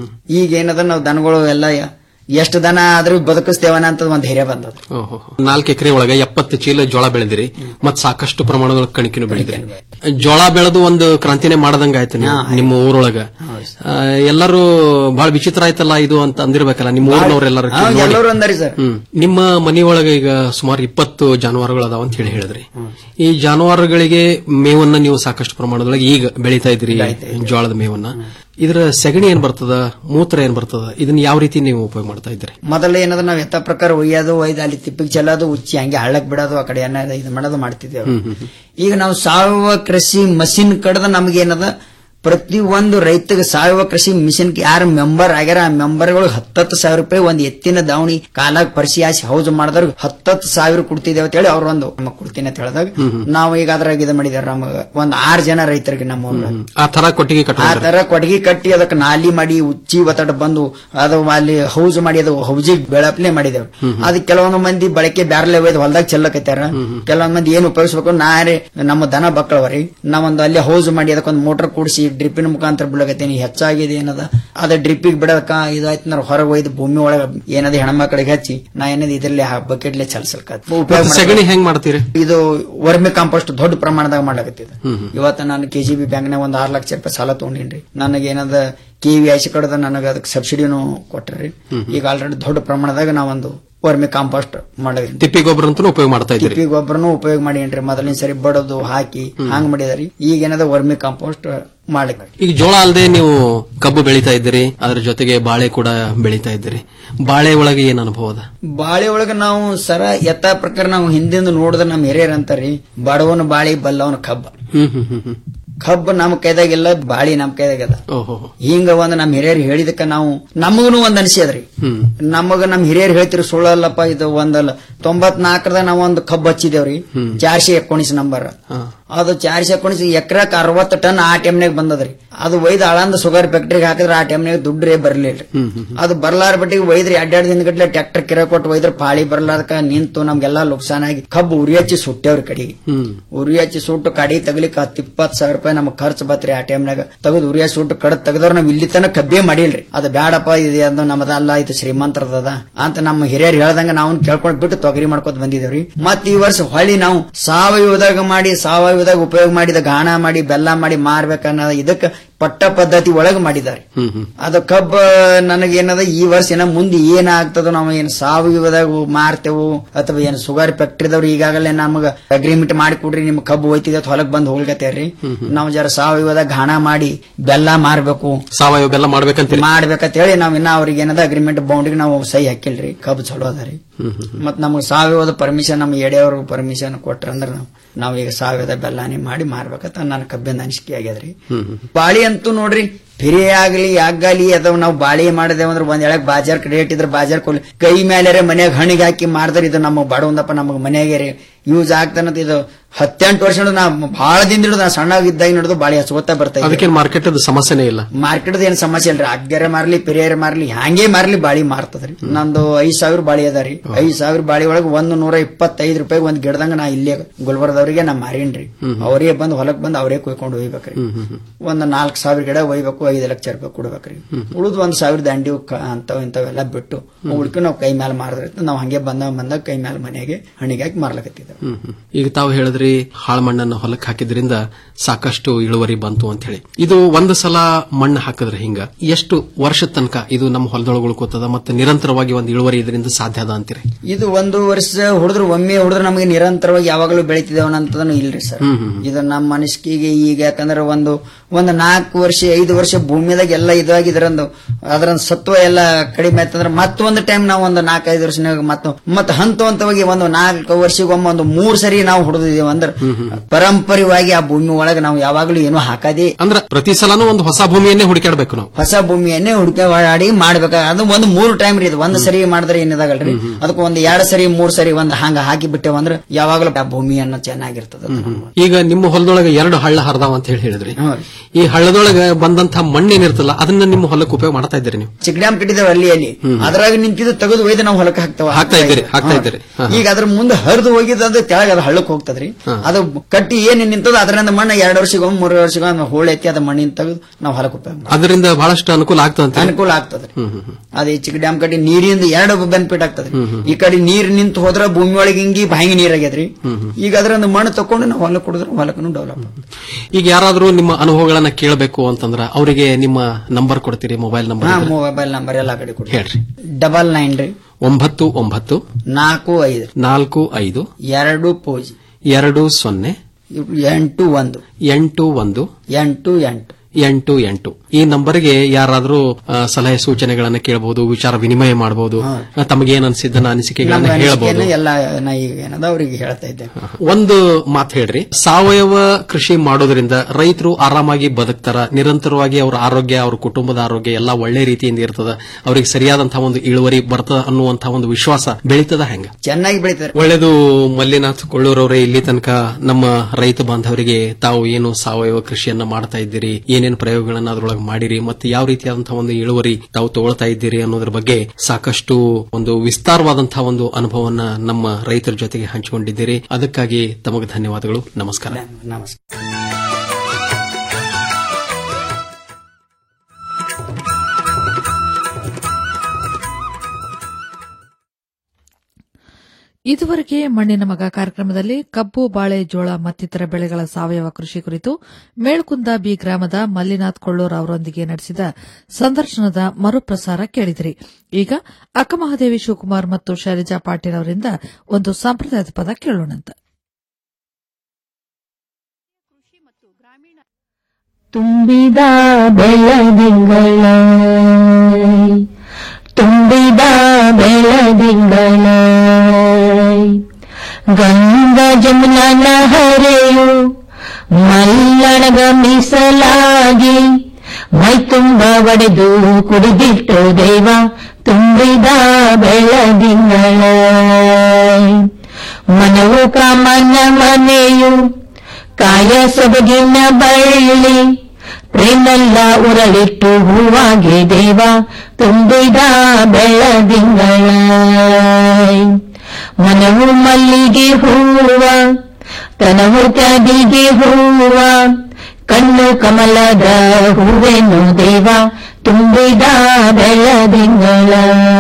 ಈಗ ಏನದ ನಾವು ದನಗಳು ಎಲ್ಲ ಎಷ್ಟು ದನ ಆದ್ರೂ ಬದುಕಿಸ್ತೇವನ ಅಂತ ಒಂದ್ ಧೈರ್ಯ ಬಂದದ ನಾಲ್ಕು ಎಕರೆ ಒಳಗೆ ಎಪ್ಪತ್ತು ಚೀಲ ಜೋಳ ಬೆಳೆದಿರಿ ಮತ್ ಸಾಕಷ್ಟು ಪ್ರಮಾಣದ ಕಣಿಕಿನೂ ಬೆಳೆದಿರಿ ಜೋಳ ಬೆಳೆದು ಒಂದು ಕ್ರಾಂತಿನೇ ಮಾಡದಂಗ ಆಯ್ತು ನೀವು, ನಿಮ್ಮ ಊರೊಳಗ ಆ, ಎಲ್ಲರೂ ಬಹಳ ವಿಚಿತ್ರ ಆಯ್ತಲ್ಲ ಇದು ಅಂತ ಅಂದಿರ್ಬೇಕಲ್ಲ ನಿಮ್ಮ ಊರಿನವರೆಲ್ಲರೂ ಹಾ, ಎಲ್ಲರೂ ಅಂದಾರಿ ಸರ್ ಹ್ಮ್ ನಿಮ್ಮ ಮನೆಯೊಳಗೆ ಈಗ ಸುಮಾರು ಇಪ್ಪತ್ತು ಜಾನುವಾರುಗಳು ಅದಾವ ಅಂತ ಹೇಳಿ ಹೇಳಿದ್ರಿ ಈ ಜಾನುವಾರುಗಳಿಗೆ ಮೇವನ್ನ ನೀವು ಸಾಕಷ್ಟು ಪ್ರಮಾಣದೊಳಗೆ ಈಗ ಬೆಳೀತಾ ಇದ್ರಿ ಜೋಳದ ಮೇವನ್ನ ಇದರ ಸೆಗಣಿ ಏನ್ ಬರ್ತದ ಮೂತ್ರ ಏನ್ ಬರ್ತದ ಇದನ್ನ ಯಾವ ರೀತಿ ನೀವು ಉಪಯೋಗ ಮಾಡ್ತಾ ಇದ್ದೀರಿ ಮೊದಲ ಏನದ ನಾವ್ ಎತ್ತ ಪ್ರಕಾರ ಒಯ್ಯೋದು ಒಯ್ದು ಅಲ್ಲಿ ತಿಪ್ಪಿಗೆ ಚೆಲ್ಲೋದು ಉಚ್ಚಿ ಹಂಗೆ ಹಳ್ಳಕ್ ಬಿಡೋದು ಆ ಕಡೆ ಏನಾದ ಇದು ಮಾಡೋದು ಮಾಡ್ತಿದ್ದೇವೆ ಈಗ ನಾವು ಸಾವಯವ ಕೃಷಿ ಮಷಿನ್ ಕಡ್ದ ನಮಗೇನದ ಪ್ರತಿ ಒಂದು ರೈತಗೆ ಸಾವಯವ ಕೃಷಿ ಮಿಷನ್ ಯಾರು ಮೆಂಬರ್ ಆಗ್ಯಾರ ಆ ಮೆಂಬರ್ಗಳು ಹತ್ತತ್ತು ಸಾವಿರ ರೂಪಾಯಿ ಒಂದ್ ಎತ್ತಿನ ದಾವಣಿ ಕಾಲಾಗ ಪರಿಸಿ ಹಾಸಿ ಹೌಸ್ ಮಾಡಿದವ್ರಿಗೆ ಹತ್ತತ್ತು ಸಾವಿರ ಕೊಡ್ತಿದ್ದೇವೆ ಅಂತ ಹೇಳಿ ಅವ್ರ ಒಂದು ನಮಗ್ ಕೊಡ್ತೀನಿ ಅಂತ ಹೇಳಿದಾಗ ನಾವು ಈಗ ಅದ್ರಾಗ ಇದು ಮಾಡಿದಾರೆ ನಮಗ ಒಂದ್ ಆರ್ ಜನ ರೈತರಿಗೆ ನಮ್ಮ ಊರಾಗ ಆ ತರ ಕೊಟ್ಟಿಗೆ ಆ ಕಟ್ಟ ತರ ಕೊಡಗಿ ಕಟ್ಟಿ ಅದಕ್ಕೆ ನಾಲಿ ಮಾಡಿ ಉಚ್ಚಿ ಒತ್ತಡ ಬಂದು ಅದು ಅಲ್ಲಿ ಹೌಸ್ ಮಾಡಿ ಅದು ಹೌಜಿಗೆ ಬೆಳಪ್ಲೆ ಮಾಡಿದೇವ್ ಅದು ಕೆಲವೊಂದು ಮಂದಿ ಬಳಕೆ ಬ್ಯಾರ್ಲೆ ಒಯ್ದು ಹೊಲ್ದಾಗ ಚೆಲ್ಲಕತ್ಯಾರ ಕೆಲವೊಂದ್ ಮಂದಿ ಏನ್ ಉಪಯೋಗಿಸ್ಬೇಕು ನಾರೇ ನಮ್ಮ ದನ ಬಕ್ಕಳವರಿ ನಾವೊಂದು ಅಲ್ಲಿ ಹೌಸ್ ಮಾಡಿ ಅದಕ್ಕೊಂದು ಮೋಟರ್ ಕೂಡಿಸಿ ಡ್ರಿಪ್ಪಿನ ಮುಖಾಂತರ ಬಿಡಕತ್ತೀನಿ ಹೆಚ್ಚಾಗಿದೆ ಏನದ ಅದ ಡ್ರಿಪ್ಪಿಗೆ ಬಿಡಕ ಇದಾಯ್ತು ಅಂದ್ರೆ ಹೊರಗೆ ಒಯ್ದು ಭೂಮಿ ಒಳಗ ಏನದ ಹೆಣ್ಮಕ್ಳಿಗೆ ಹಚ್ಚಿ ನಾ ಏನದ ಇದ್ರಲ್ಲಿ ಬಕೆಟ್ಲೆ ಚಲ್ಸಲ್ಕ ಮತ್ತೆ ಸೆಗಣಿ ಹೆಂಗ್ ಮಾಡ್ತೀರಿ ಇದು ವರ್ಮಿ ಕಾಂಪೋಸ್ಟ್ ದೊಡ್ಡ ಪ್ರಮಾಣದಾಗ ಮಾಡ್ಲಕತ್ತಿದ ಇವತ್ತ ನಾನು ಕೆ ಜಿ ಬಿ ಬ್ಯಾಂಕ್ನಾಗ ಒಂದ್ ಆರ್ ಲಕ್ಷ ರೂಪಾಯಿ ಸಾಲ ತಗೊಂಡಿನ್ರಿ ನನಗೆ ಏನದ ಕೆ ವಿ ಐಸಿ ಕಡದ ನನಗೆ ಅದಕ್ಕೆ ಸಬ್ಸಿಡಿನೂ ಕೊಟ್ರಿ ಈಗ ಆಲ್ರೆಡಿ ದೊಡ್ಡ ಪ್ರಮಾಣದಾಗ ನಾವೊಂದು ವರ್ಮಿ ಕಾಂಪೋಸ್ಟ್ ಮಾಡಿದ್ರಿ ತಿಪ್ಪಿ ಗೊಬ್ಬರ ಅಂತೂ ಉಪಯೋಗ ಮಾಡ್ತಾ ಇದ್ದೀರಿ ತಿಪ್ಪಿ ಗೊಬ್ಬರನು ಉಪಯೋಗ ಮಾಡೀನ್ರಿ ಮೊದಲಿನ ಸರಿ ಬಡದು ಹಾಕಿ ಹಂಗ್ ಮಾಡಿದಾರಿ ಈಗ ಏನದ ವರ್ಮಿ ಕಾಂಪೋಸ್ಟ್ ಮಾಡ್ಲಿಕ್ಕೆ ಈಗ ಜೋಳ ಅಲ್ಲದೆ ನೀವು ಕಬ್ಬು ಬೆಳೀತಾ ಇದ್ದೀರಿ ಅದ್ರ ಜೊತೆಗೆ ಬಾಳೆ ಕೂಡ ಬೆಳೀತಾ ಇದ್ದೀರಿ ಬಾಳೆ ಒಳಗೆ ಏನ್ ಅನುಭವ ಅದ ಬಾಳೆ ಒಳಗ ನಾವು ಸರ ಯಥಾ ಪ್ರಕಾರ ನಾವು ಹಿಂದಿಂದ ನೋಡಿದ್ರೆ ನಮ್ ಹಿರಿಯರ್ ಅಂತಾರಿ ಬಡವನ ಬಾಳಿ ಬಲ್ಲವನ ಕಬ್ಬ ಹ್ಮ್ ಹ್ಮ್ ಹ್ಮ್ ಹ್ಮ್ ಕಬ್ಬ ನಮ್ ಕೈದಾಗಿಲ್ಲ ಬಾಳಿ ನಮ್ ಕೈದಾಗದ ಓಹೋ ಹಿಂಗ ಒಂದ್ ನಮ್ ಹಿರಿಯರ್ ಹೇಳಿದಕ್ಕ ನಾವು ನಮಗನು ಒಂದ್ ಅನಿಸ್ಯದ್ರಿ ಹ್ಮ್ ನಮಗ ನಮ್ ಹಿರಿಯರ್ ಹೇಳ್ತಿರಿ ಸುಳ್ಳಲ್ಲಪ್ಪ ಇದು ಒಂದಲ್ಲ ತೊಂಬತ್ನಾಲ್ಕರದ ನಾವ್ ಒಂದು ಕಬ್ಬ್ ಹಚ್ಚಿದೇವ್ರಿ ಚಾರ್ಶೆ ಎಕ್ಕೋಣಿಸ್ ನಂಬರ್ ಹಾ. ಅದು ಚಾರ್ಶೆ ಎಕ್ಕೋಣಿಸ್ ಎಕರೆಕ್ ಅರವತ್ತು ಟನ್ ಆ ಟೈಮ್ನಾಗ ಬಂದದ್ರಿ ಅದು ಒಯ್ದು ಆಳಂದ ಶುಗರ್ ಫ್ಯಾಕ್ಟ್ರಿಗೆ ಹಾಕಿದ್ರೆ ಆ ಟೈಮ್ನಾಗ ದುಡ್ಡೇ ಬರ್ಲಿಲ್ರಿ ಅದು ಬರ್ಲಾರ ಬಟ್ಟಿಗೆ ಒಯ್ದ್ರಿ ಎರಡೆರಡು ದಿನ ಗಟ್ಲೆ ಟ್ರ್ಯಾಕ್ಟರ್ ಕಿರ ಕೊಟ್ಟು ಒಯ್ದ್ರ ಪಾಳಿ ಬರ್ಲಾರ್ದಕ್ಕ ನಿಂತು ನಮ್ಗೆಲ್ಲಾ ಲುಕ್ಸಾನ್ ಆಗಿ ಕಬ್ಬು ಉರಿ ಹಚ್ಚಿ ಸುಟ್ಟೇವ್ರಿ ಕಡೆಗೆ ಹ್ಮ್ ಉರಿ ಹಚ್ಚಿ ಸುಟ್ಟು ಕಡಿ ತಗಲಿಕ್ಕೆ ಹತ್ತು ಇಪ್ಪತ್ತು ಸಾವಿರ ರೂಪಾಯಿ ನಮ್ಗೆ ಖರ್ಚು ಬತ್ರಿ ಆ ಟೈಮ್ನಾಗ ತೆಗೆದು ಉರಿ ಹಚ್ಚಿ ಸುಟ್ಟು ಕಡ ತೆಗೆದವ್ರು ನಾವ್ ಇಲ್ಲಿ ತನಕ ಕಬ್ಬೇ ಮಾಡಿಲ್ರಿ ಅದು ಬ್ಯಾಡಪ್ಪ ಇದು ಅದು ನಮ್ಮದಲ್ಲ ಇದು ಶ್ರೀಮಂತರದದ ಅಂತ ನಮ್ಮ ಹಿರಿಯರು ಹೇಳ್ದಂಗ ನಾವು ಕೇಳ್ಕೊಂಡ್ ಬಿಟ್ಟು ತೊಗರಿ ಮಾಡ್ಕೊತ ಬಂದಿದ್ದೇವ್ರಿ ಮತ್ ಈ ವರ್ಷ ಹೊಳ್ಳಿ ನಾವು ಸಾವಯವದಾಗ ಮಾಡಿ ಸಾವಯವದಾಗ ಉಪಯೋಗ ಮಾಡಿದ ಗಾಣ ಮಾಡಿ ಬೆಲ್ಲ ಮಾಡಿ ಮಾರ್ಬೇಕನ್ನೋ ಇದಕ್ಕ ಪಟ್ಟ ಪದ್ಧತಿ ಒಳಗೆ ಮಾಡಿದ್ದಾರೆ ಹ್ಮ್ ಹ್ಮ್ ಅದು ಕಬ್ಬ ನನಗೇನದ ಈ ವರ್ಷ ಏನ ಮುಂದೆ ಏನಾಗ್ತದೋ ನಾವು ಏನು ಸಾವಯವದಾಗ ಮಾರ್ತೇವು ಅಥವಾ ಏನು ಶುಗರ್ ಫ್ಯಾಕ್ಟ್ರಿದವ್ರು ಈಗಾಗಲೇ ನಮಗ ಅಗ್ರಿಮೆಂಟ್ ಮಾಡಿ ಕೊಡ್ರಿ ನಿಮ್ ಕಬ್ಬು ಹೋಯ್ತಿದೆ ಹೊಲಕ್ ಬಂದು ಹೋಗ್ಲತ್ತೇವ್ರಿ ನಾವು ಜರ ಸಾವಯವದಾಗ ಘಾಣ ಮಾಡಿ ಬೆಲ್ಲ ಮಾರ್ಬೇಕು ಸಾವಯವ ಬೆಲ್ಲ ಮಾಡ್ಬೇಕಂತೀರಿ ಮಾಡ್ಬೇಕಂತ ಹೇಳಿ ನಾವ್ ಇನ್ನ ಅವ್ರಿಗೆ ಏನದ ಅಗ್ರಿಮೆಂಟ್ ಬೌಂಡ್ರಿಗೆ ನಾವು ಸಹಿ ಹಾಕಿಲ್ರಿ ಕಬ್ಬು ಚಲೋ ಅದ ರೀ ಹ್ಮ್ ಹ್ಮ್ ಮತ್ ನಮಗೆ ಸಾವಯವದ ಪರ್ಮಿಷನ್ ನಮ್ಮ ಎಡೆಯವ್ರಿಗೆ ಪರ್ಮಿಷನ್ ಕೊಟ್ರ ಅಂದ್ರೆ ನಾವು ನಾವ್ ಈಗ ಸಾವಯವ ಬೆಲ್ಲಾನಿ ಮಾಡಿ ಮಾರ್ಬೇಕಂತ ನನ್ನ ಕಬ್ಬಿನ ಅನಿಸಿಕೆ ಆಗ್ಯದ್ರಿ ಹ್ಮ್ ಹ್ಮ್ ಬಾಳಿ ಅಂತೂ ನೋಡ್ರಿ ಪಿರಿ ಆಗ್ಲಿ ಯಾಗಲಿ ಅಥವಾ ನಾವು ಬಾಳಿ ಮಾಡಿದೇವ ಅಂದ್ರೆ ಒಂದ್ ಎಳಕ್ ಬಾಜಾರ್ ರೇಟ್ ಇದ್ರೆ ಬಾಜಾರ್ ಕೊಡ್ಲಿ ಕೈ ಮೇಲೆ ಮನ್ಯಾಗ ಹಣಿಗೆ ಹಾಕಿ ಮಾರ್ದ್ರೆ ಇದು ನಮ್ಮ ಬಡವಂದಪ್ಪ ನಮಗ್ ಮನೆಗೆ ರೀ ಯೂಸ್ ಆಗ್ತಾನಂತ ಇದು ಹತ್ತೆಂಟು ವರ್ಷ ನಾ ಬಹಳ ದಿನ ಹಿಡಿದು ನಾ ಸಣ್ಣಾಗಿದ್ದಾಗ ಹಿಡಿದು ಬಾಳಿ ಹಚ್ಕೋತಾ ಬರ್ತಾ ಇದ್ದೆ ಅದಕ್ಕೇನ್ ಮಾರ್ಕೆಟ್ ಸಮಸ್ಯೆನೇ ಇಲ್ಲ ಮಾರ್ಕೆಟ್ ಏನ್ ಸಮಸ್ಯೆ ಇಲ್ರಿ ಅಗ್ಗೆರೆ ಮಾರ್ಲಿ ಪಿರಿಯರ್ ಮಾರ್ಲಿ ಹಂಗೆ ಮಾರ್ಲಿ ಬಾಳಿ ಮಾರ್ತದ್ರಿ ನಂದು ಐದ್ ಸಾವಿರ ಬಾಳಿ ಅದ ರೀ ಐದ್ ಸಾವಿರ ಬಾಳಿ ಒಳಗೆ ಒಂದು ನೂರ ಇಪ್ಪತ್ತೈದು ರೂಪಾಯಿ ಒಂದ್ ಗಿಡದಂಗ ನಾ ಇಲ್ಲೇ ಗುಲ್ಬರ್ದವ್ರಿಗೆ ನಾ ಮಾರೀನ್ರಿ ಅವರೇ ಬಂದು ಹೊಲಕ್ ಬಂದು ಅವರೇ ಕೊಯ್ಕೊಂಡು ಹೋಗ್ಬೇಕ್ರಿ ಹ್ಮ್ ಹ್ಮ್ ಹ್ಮ್ ಒಂದ್ ನಾಲ್ಕು ಸಾವಿರ ಗಿಡ ಒಯ್ಬೇಕು ಐದು ಲಕ್ಷ ರೂಪಾಯಿ ಕೊಡ್ಬೇಕ್ರಿ ಉಳಿದು ಒಂದ್ ಸಾವಿರ ದಂಡಿ ಅಂತಾವ್ ಇಂಥವೆಲ್ಲ ಬಿಟ್ಟು ಉಳ್ಕೊ ನಾವು ಕೈ ಮೇಲೆ ಮಾರಿದ್ರೆ ನಾವು ಹಂಗೆ ಬಂದಾಗ ಬಂದಾಗ ಕೈ ಮೇಲೆ ಮನೆಗೆ ಹಣಿಗೆ ಹಾಕಿ ಮಾರ್ಲಕತ್ತಿದ್ದೇವೆ ಹ್ಮ್ ಹ್ಮ್. ಈಗ ತಾವು ಹೇಳಿದ್ರಿ ಹಾಳು ಮಣ್ಣನ್ನು ಹೊಲಕ್ಕೆ ಹಾಕಿದ್ರಿಂದ ಸಾಕಷ್ಟು ಇಳುವರಿ ಬಂತು ಅಂತ ಹೇಳಿ ಇದು ಒಂದು ಸಲ ಮಣ್ಣು ಹಾಕಿದ್ರೆ ಹಿಂಗ ಎಷ್ಟು ವರ್ಷದ ತನಕ ಇದು ನಮ್ಮ ಹೊಲದೊಳಗೆ ಉಳ್ಕೋತದ ಮತ್ತೆ ನಿರಂತರವಾಗಿ ಒಂದು ಇಳುವರಿ ಇದರಿಂದ ಸಾಧ್ಯ ಅದ ಅಂತೀರಿ ಇದು ಒಂದು ವರ್ಷ ಹುಡಿದ್ರು ಒಮ್ಮೆ ಹುಡಿದ್ರೆ ನಮಗೆ ನಿರಂತರವಾಗಿ ಯಾವಾಗಲೂ ಬೆಳಿತಿದ್ದೇವೆ ಅಂತದನ್ನು ಇಲ್ರಿ ಸರ್ ಇದು ನಮ್ಮ ಮನಸ್ಸಿಗೆ ಈಗ ಯಾಕಂದ್ರೆ ಒಂದು ಒಂದು ನಾಲ್ಕು ವರ್ಷ ಐದು ವರ್ಷ ಭೂಮಿದಾಗ ಎಲ್ಲ ಇದಾಗಿ ಇದರಂದು ಅದರ ಸತ್ವ ಎಲ್ಲ ಕಡಿಮೆ ಆಯ್ತಂದ್ರೆ ಮತ್ತೊಂದು ಟೈಮ್ ನಾವು ಒಂದು ನಾಲ್ಕೈದು ವರ್ಷನಾಗ ಮತ್ತೆ ಮತ್ತೆ ಹಂತ ಹಂತವಾಗಿ ಒಂದು ನಾಲ್ಕು ವರ್ಷಗೊಮ್ಮೆ ಒಂದು ಮೂರ್ ಸರಿ ನಾವು ಹೊಡೆದಿದ್ದೇವೆ ಅಂದ್ರೆ ಪರಂಪರವಾಗಿ ಆ ಭೂಮಿ ಒಳಗೆ ನಾವು ಯಾವಾಗಲೂ ಏನೂ ಹಾಕದೇ ಅಂದ್ರ ಪ್ರತಿ ಸಲನೂ ಒಂದು ಹೊಸ ಭೂಮಿಯನ್ನೇ ಹುಡುಕಾಡ್ಬೇಕು ನಾವು ಹೊಸ ಭೂಮಿಯನ್ನೇ ಹುಡುಕ ಆಡಿ ಮಾಡ್ಬೇಕ ಅದು ಒಂದು ಮೂರು ಟೈಮ್ ರೀ ಇದು ಒಂದು ಸರಿ ಮಾಡಿದ್ರೆ ಏನಿದಾಗಲ್ರಿ ಅದಕ್ಕೆ ಒಂದು ಎರಡು ಸರಿ ಮೂರ್ ಸರಿ ಒಂದು ಹಂಗ ಹಾಕಿ ಬಿಟ್ಟೆವು ಅಂದ್ರೆ ಯಾವಾಗಲೂ ಆ ಭೂಮಿಯನ್ನ ಚೆನ್ನಾಗಿರ್ತದ ಈಗ ನಿಮ್ಮ ಹೊಲದೊಳಗೆ ಎರಡು ಹಳ್ಳ ಹರಿದಾವ ಅಂತ ಹೇಳಿ ಹೇಳಿದ್ರಿ ಈ ಹಳ್ಳದೊಳಗೆ ಬಂದಂತ ಮಣ್ಣು ಏನಿರ್ತಲ್ಲ ಅದನ್ನ ನಿಮ್ಮ ಹೊಲಕ್ಕೆ ಉಪಯೋಗ ಮಾಡ್ತಾ ಇದ್ದೀರಿ ನೀವು ಚಿಕ್ ಡ್ಯಾಮ್ ಕಟ್ಟಿದ್ದೇವೆ ಅಲ್ಲಿ ಅಲ್ಲಿ ಅದ್ರಾಗ ನಿಂತಿದ್ದು ತೆಗೆದು ಒಯ್ದು ನಾವು ಹೊಲಕ್ಕೆ ಹಾಕ್ತೇವೆ ಹಾಕ್ತಾ ಇದ್ದೀರಿ, ಹಾಕ್ತಾ ಇದ್ದೀರಿ. ಹಾ, ಹಾ. ಈಗ ಅದ್ರ ಮುಂದೆ ಹರಿದು ಹೋಗಿದ್ದು ಅದು ಕೆಳಗೆ ಅದು ಹಳ್ಳಕ್ಕೆ ಹೋಗ್ತದ್ರಿ ಅದು ಕಟ್ಟಿ ಏನ್ ನಿಂತದ ಅದರಿಂದ ಮಣ್ಣು ಎರಡು ವರ್ಷಗೊಮ್ಮೆ ಮೂರು ವರ್ಷಗೊಮ್ಮೆ ಹೋಳಿ ಎತ್ತಿ ಅದ ಮಣ್ಣಿನ ತೆಗೆದು ನಾವು ಹೊಲಕ್ಕೆ ಉಪಯೋಗ ಮಾಡ್ತೀವಿ. ಅದರಿಂದ ಬಹಳಷ್ಟು ಅನುಕೂಲ ಆಗ್ತದೆ ಅಂತ ಅನುಕೂಲ ಆಗ್ತದ್ರಿ ಅದೇ ಚಿಕ್ಕ ಡ್ಯಾಮ್ ಕಟ್ಟಿ ನೀರಿಂದ ಎರಡು ಬೆನಿಫಿಟ್ ಆಗ್ತದ್ರಿ ಈ ಕಡೆ ನೀರ್ ನಿಂತು ಹೋದ್ರ ಭೂಮಿ ಒಳಗೆ ಹಿಂಗಿ ಬಾಯಿ ನೀರ್ ಆಗ್ಯದ್ರಿ ಈಗ ಅದರಿಂದ ಮಣ್ಣು ತಕೊಂಡು ನಾವು ಹೊಲಕ್ಕೆ ಕುಡಿದ್ರೆ ಹೊಲಕ್ಕೂ ಡೆವಲಪ್ ಈಗ ಯಾರಾದ್ರೂ ನಿಮ್ಮ ಅನುಭವಗಳನ್ನ ಕೇಳಬೇಕು ಅಂತಂದ್ರ ಅವರಿಗೆ ನಿಮ್ಮ ನಂಬರ್ ಕೊಡ್ತೀರಿ ಮೊಬೈಲ್ ನಂಬರ್ ಹಾ ಮೊಬೈಲ್ ನಂಬರ್ ಎಲ್ಲ ಕಡೆ ಕೊಡಿ ಹೇಳ್ರಿ ಡಬಲ್ ನೈನ್ ರೀ ಒಂಬತ್ತು ಒಂಬತ್ತು ನಾಲ್ಕು ಐದು ನಾಲ್ಕು ಐದು ಎರಡು ಪೂಜಿ ಎರಡು ಸೊನ್ನೆ ಎಂಟು ಒಂದು ಎಂಟು ಒಂದು ಎಂಟು ಎಂಟು ಎಂಟು ಎಂಟು ಈ ನಂಬರ್ಗೆ ಯಾರಾದ್ರೂ ಆ, ಸಲಹೆ ಸೂಚನೆಗಳನ್ನ ಕೇಳಬಹುದು ವಿಚಾರ ವಿನಿಮಯ ಮಾಡಬಹುದು ತಮಗೇನ್ ಅನಿಸಿದ್ದನ್ನ ಅನಿಸಿಕೆಗಳನ್ನ ನಮ್ಮ ಹೇಳಬಹುದು ಅನಿಸಿಕೆಯನ್ನ ಎಲ್ಲ ನಾ ಈಗ ಏನದ ಅವ್ರಿಗೆ ಹೇಳ್ತಾ ಇದ್ದೇವೆ ಒಂದು ಮಾತು ಹೇಳ್ರಿ ಸಾವಯವ ಕೃಷಿ ಮಾಡೋದ್ರಿಂದ ರೈತರು ಆರಾಮಾಗಿ ಬದುಕ್ತಾರ ನಿರಂತರವಾಗಿ ಅವ್ರ ಆರೋಗ್ಯ ಅವ್ರ ಕುಟುಂಬದ ಆರೋಗ್ಯ ಎಲ್ಲ ಒಳ್ಳೆ ರೀತಿಯಿಂದ ಇರ್ತದ ಅವ್ರಿಗೆ ಸರಿಯಾದಂತಹ ಒಂದು ಇಳುವರಿ ಬರ್ತದ ಅನ್ನುವಂತಹ ಒಂದು ವಿಶ್ವಾಸ ಬೆಳೀತದ ಹೆಂಗ ಚೆನ್ನಾಗಿ ಬೆಳಿತಾರೆ ಒಳ್ಳೆಯದು ಮಲ್ಲಿನಾಥ್ ಕೊಳ್ಳೂರವರೇ ಇಲ್ಲಿ ತನಕ ನಮ್ಮ ರೈತ ಬಾಂಧವರಿಗೆ ತಾವು ಏನು ಸಾವಯವ ಕೃಷಿಯನ್ನ ಮಾಡ್ತಾ ಇದ್ದೀರಿ ಏನೇನು ಪ್ರಯೋಗಗಳನ್ನ ಅದರೊಳಗೆ ಮಾಡಿರಿ ಮತ್ತೆ ಯಾವ ರೀತಿಯಾದಂತಹ ಒಂದು ಇಳುವರಿ ತಾವು ತಗೊಳ್ತಾ ಇದ್ದೀರಿ ಅನ್ನೋದ್ರ ಬಗ್ಗೆ ಸಾಕಷ್ಟು ಒಂದು ವಿಸ್ತಾರವಾದಂತಹ ಒಂದು ಅನುಭವವನ್ನ ನಮ್ಮ ರೈತರ ಜೊತೆಗೆ ಹಂಚಿಕೊಂಡಿದ್ದೀರಿ ಅದಕ್ಕಾಗಿ ತಮಗೆ ಧನ್ಯವಾದಗಳು ನಮಸ್ಕಾರ ನಮಸ್ಕಾರ ಇದುವರೆಗೆ ಮಣ್ಣಿನ ಮಗ ಕಾರ್ಯಕ್ರಮದಲ್ಲಿ ಕಬ್ಬು ಬಾಳೆ ಜೋಳ ಮತ್ತಿತರ ಬೆಳೆಗಳ ಸಾವಯವ ಕೃಷಿ ಕುರಿತು ಮೇಳ್ಕುಂದ ಬಿ ಗ್ರಾಮದ ಮಲ್ಲಿನಾಥ್ ಕೊಳ್ಳೂರ್ ಅವರೊಂದಿಗೆ ನಡೆಸಿದ ಸಂದರ್ಶನದ ಮರುಪ್ರಸಾರ ಕೇಳಿದಿರಿ ಈಗ ಅಕ್ಕಮಹಾದೇವಿ ಶಿವಕುಮಾರ್ ಮತ್ತು ಶೈಲಜಾ ಪಾಟೀಲ್ ಅವರಿಂದ ಒಂದು ಸಂಪ್ರದಾಯದ ಪದ ಕೇಳೋಣಂತ ತುಂಬಿದ ಬೆಳದಿಂಗಳ ತುಂಬಿದ ಬೆಳದಿಂಗಳ ಗಂಗಾ ಜಮುನ ಹರೆಯು ಮಲ್ಲಣಗ ಮೀಸಲಾಗಿ ಮೈ ತುಂಬ ಒಡೆದು ಕುಡಿದಿಟ್ಟು ದೈವ ತುಂಬಿದ ಬೆಳದಿಂಗಳ ಮನವು ಕಾಮನ ಮನೆಯು ಕಾಯ ಸೊಬಗಿನ ಬಳ್ಳಿ ಪ್ರೇಮೆಲ್ಲ ಉರಳಿಟ್ಟು ಹೂವಾಗಿ ದೇವ ತುಂಬಿದ ಬೆಳದಿಂಗಳ ಮನವು ಮಲ್ಲಿಗೆ ಹೂವ ತನವು ತ್ಯಾದಿಗೆ ಹೂವ ಕಣ್ಣು ಕಮಲದ ಹೂವೇನು ದೇವ ತುಂಬಿದ ಬೆಳದಿಂಗಳ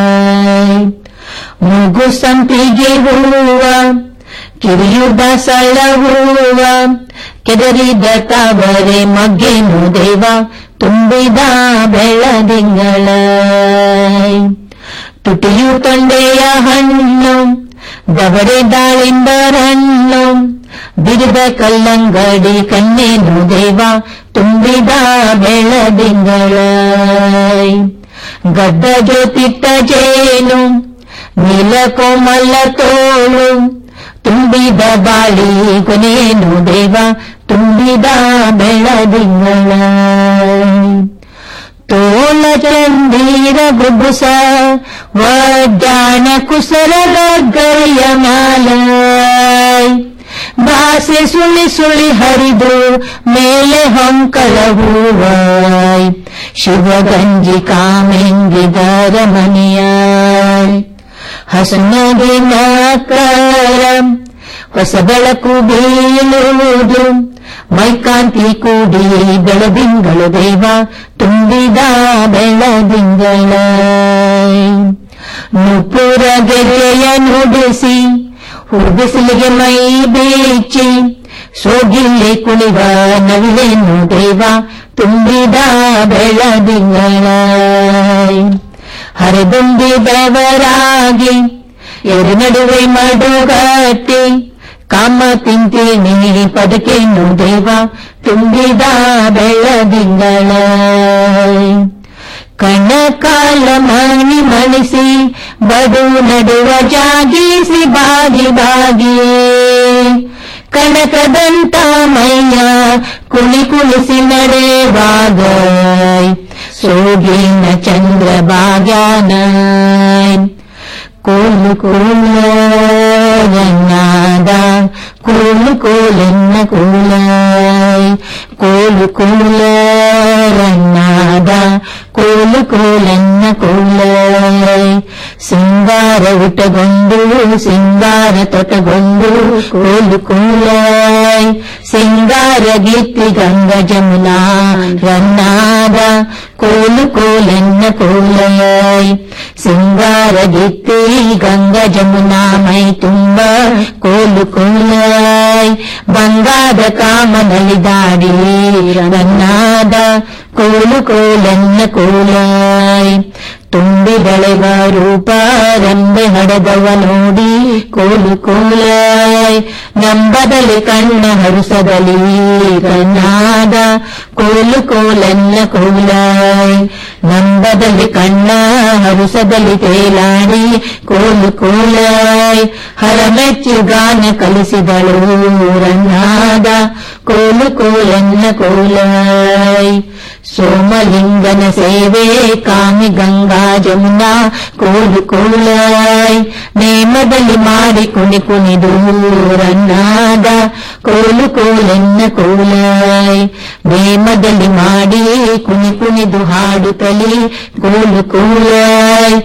ಮೂಗು ಸಂಪಿಗೆ ಹೂವ ಕಿರಿಯುದ ಸಳ ಹೂವ ಕೆದರಿದ ತಾವರೆ ಮಗ್ಗೇನು ದೇವ ತುಂಬಿದ ಬೆಳದಿಂಗಳ ತುಟಿಯು ತೊಂಡೆಯ ಹಣ್ಣು ದವಡೆ ದಾಳಿಂಬರಣ್ಣು ಬಿಡಿದ ಕಲ್ಲಂಗಡಿ ಕಣ್ಣೇನು ದೇವ ತುಂಬಿದ ಬೆಳದಿಂಗಳ ಗದ್ದ ಜ್ಯೋತಿಟ್ಟ ಜೇನು ನೀಲ ಕೋಮಲ ತೋಳು ತುಂಬಿದ ಬಾಳಿ ಕೊನೆಯೇನು ದೇವ ತುಂಬಿದ ಬೆಳದಿಂಗಳ ತೋಳ ಚಂದೀರ ಬುಬುಸ ವಜ್ಜಾನ ಕುಸರದ ಗರಿಯ ಮ್ಯಾಲ ಭಾಸೆ ಸುಳಿ ಸುಳಿ ಹರಿದು ಮೇಲೆ ಹೊಂಕಳ ಹೂವಾಯ್ ಶಿವಗಂಜಿ ಕಾಮೆಂಗಿದರ ಮನೆಯಾಯ್ ಹಸನಗಿನ ಕರ ಹೊಸ ಬೆಳಕು ಬೀಳುವುದು ಮೈಕಾಂತಿ ಕೂಡಿ ಬೆಳದಿಂಗಳು ದೇವ ತುಂಬಿದ ಬೆಳದಿಂಗಳ ನುಪುರ ಗೆರೆಯ ನುಡಿಸಿ ಹುಡುಬಿಸಿಲಿಗೆ ಮೈ ಬೇಚಿ ಸೋಗಿಲ್ಲೆ ಕುಣಿವ ನವಿಲೇನು ದೇವ ತುಂಬಿದ ಬೆಳದಿಂಗಳ ಹರಿದುಂಬಿ ಬೆವರಾಗಿ ಎರು ನಡುವೆ ಮಡುಗಟ್ಟಿ ಕಾಮ ತಿಂತೀನಿ ಪದಕೇನು ದೇವ ತುಂಬಿದ ಬೆಳದಿಂಗಳ ಕಣಕಾಲ ಮಣಿ ಮಣಿಸಿ ಬಡು ನಡುವ ಜಾಗಿಸಿ ಬಾಗಿ ಬಾಗಿ ಕಣಕದಂತ ಮೈಯ ಕುಣಿ ಕುಣಿಸಿ ನಡೆವಾಗ ಸೋಗಿನ ಚಂದ್ರ ಭಾಗ್ಯಾನ ಕೋಲು ಕೋಲನಾದ ಕೋಲು ಕೋಲೆನ್ನ ಕೋಲ ಕೋಲು ಕೋಲನಾದ ಕೋಲು ಕೋಲೆನ್ನ ಕೋಲ ಸಿಂಗಾರ ಉಟಗೊಂಡು ಸಿಂಗಾರ ತೊಟಗೊಂಡು ಕೋಲು ಕೋಲ ಸಿಂಗಾರ ಗೀತಿ ಗಂಗ ಜಮುನಾ ರನ್ನಾದ ಕೋಲು ಕೋಲೆನ್ನ ಕೋಲಯ್ ಸಿಂಗಾರ ಗೀತಿ ಗಂಗ ಜಮುನಾ ಮೈ ತುಂಬ ಕೋಲು ಕೋಲಯ್ ಬಂಗಾದ ಕಾಮನಲಿದಾಡಿ ರನ್ನಾದ ಕೋಲು ಕೋಲೆನ್ನ ಕೋಲಯ್ ತುಂಬಿ ಬೆಳೆವ ರೂಪ ರಂಬೆ ಹಡೆದವ ನೋಡಿ ಕೋಲು ಕೋಲಾಯ್ ನಂಬದಲ್ಲಿ ಕಣ್ಣ ಹರುಸದಲ್ಲಿ ಕಣ್ಣಾದ ಕೋಲು ಕೋಲನ್ನ ಕೋಲಾಯ್ ನಂಬದಲ್ಲಿ ಕಣ್ಣ ಹರುಸದಲ್ಲಿ ತೇಲಾಡಿ ಕೋಲು ಕೋಲಾಯ್ ಹರಮೆಚ್ಚು ಗಾನ ಕಲಿಸಿದಳು ರನ್ನಾದ ಕೋಲು ಕೋಲನ್ನ ಕೋಲಾಯ್ ಸೋಮಲಿಂಗನ ಸೇವೆ ಕಾಮಿ ಗಂಗಾ ಜಮುನಾ ಕೋಲು ಕೋಲಾಯ್ ನೇಮದಲ್ಲಿ ಮಾಡಿ ಕುಣಿ ಕುಣಿದು ರನ್ನಾದ ಕೋಲು ಕೋಲೆನ್ನ ಕೋಲಾಯ್ ನೇಮದಲ್ಲಿ ಮಾಡಿ ಕುಣಿ ಕುಣಿದು ಹಾಡುತ್ತಲಿ ಕೋಲು ಕೋಲಾಯ್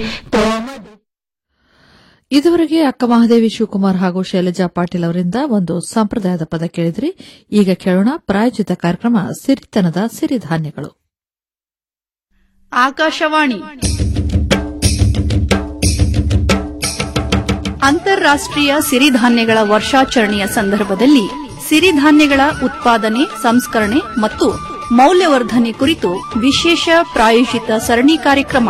ಇದುವರೆಗೆ ಅಕ್ಕ ಮಹಾದೇವಿ ಶಿವಕುಮಾರ್ ಹಾಗೂ ಶೈಲಜಾ ಪಾಟೀಲ್ ಅವರಿಂದ ಒಂದು ಸಂಪ್ರದಾಯದ ಪದ ಕೇಳಿದ್ರಿ ಈಗ ಕೇಳೋಣ ಪ್ರಾಯೋಜಿತ ಕಾರ್ಯಕ್ರಮ ಸಿರಿತನದ ಸಿರಿಧಾನ್ಯಗಳು ಆಕಾಶವಾಣಿ ಅಂತಾರಾಷ್ಟ್ರೀಯ ಸಿರಿಧಾನ್ಯಗಳ ವರ್ಷಾಚರಣೆಯ ಸಂದರ್ಭದಲ್ಲಿ ಸಿರಿಧಾನ್ಯಗಳ ಉತ್ಪಾದನೆ ಸಂಸ್ಕರಣೆ ಮತ್ತು ಮೌಲ್ಯವರ್ಧನೆ ಕುರಿತು ವಿಶೇಷ ಪ್ರಾಯೋಜಿತ ಸರಣಿ ಕಾರ್ಯಕ್ರಮ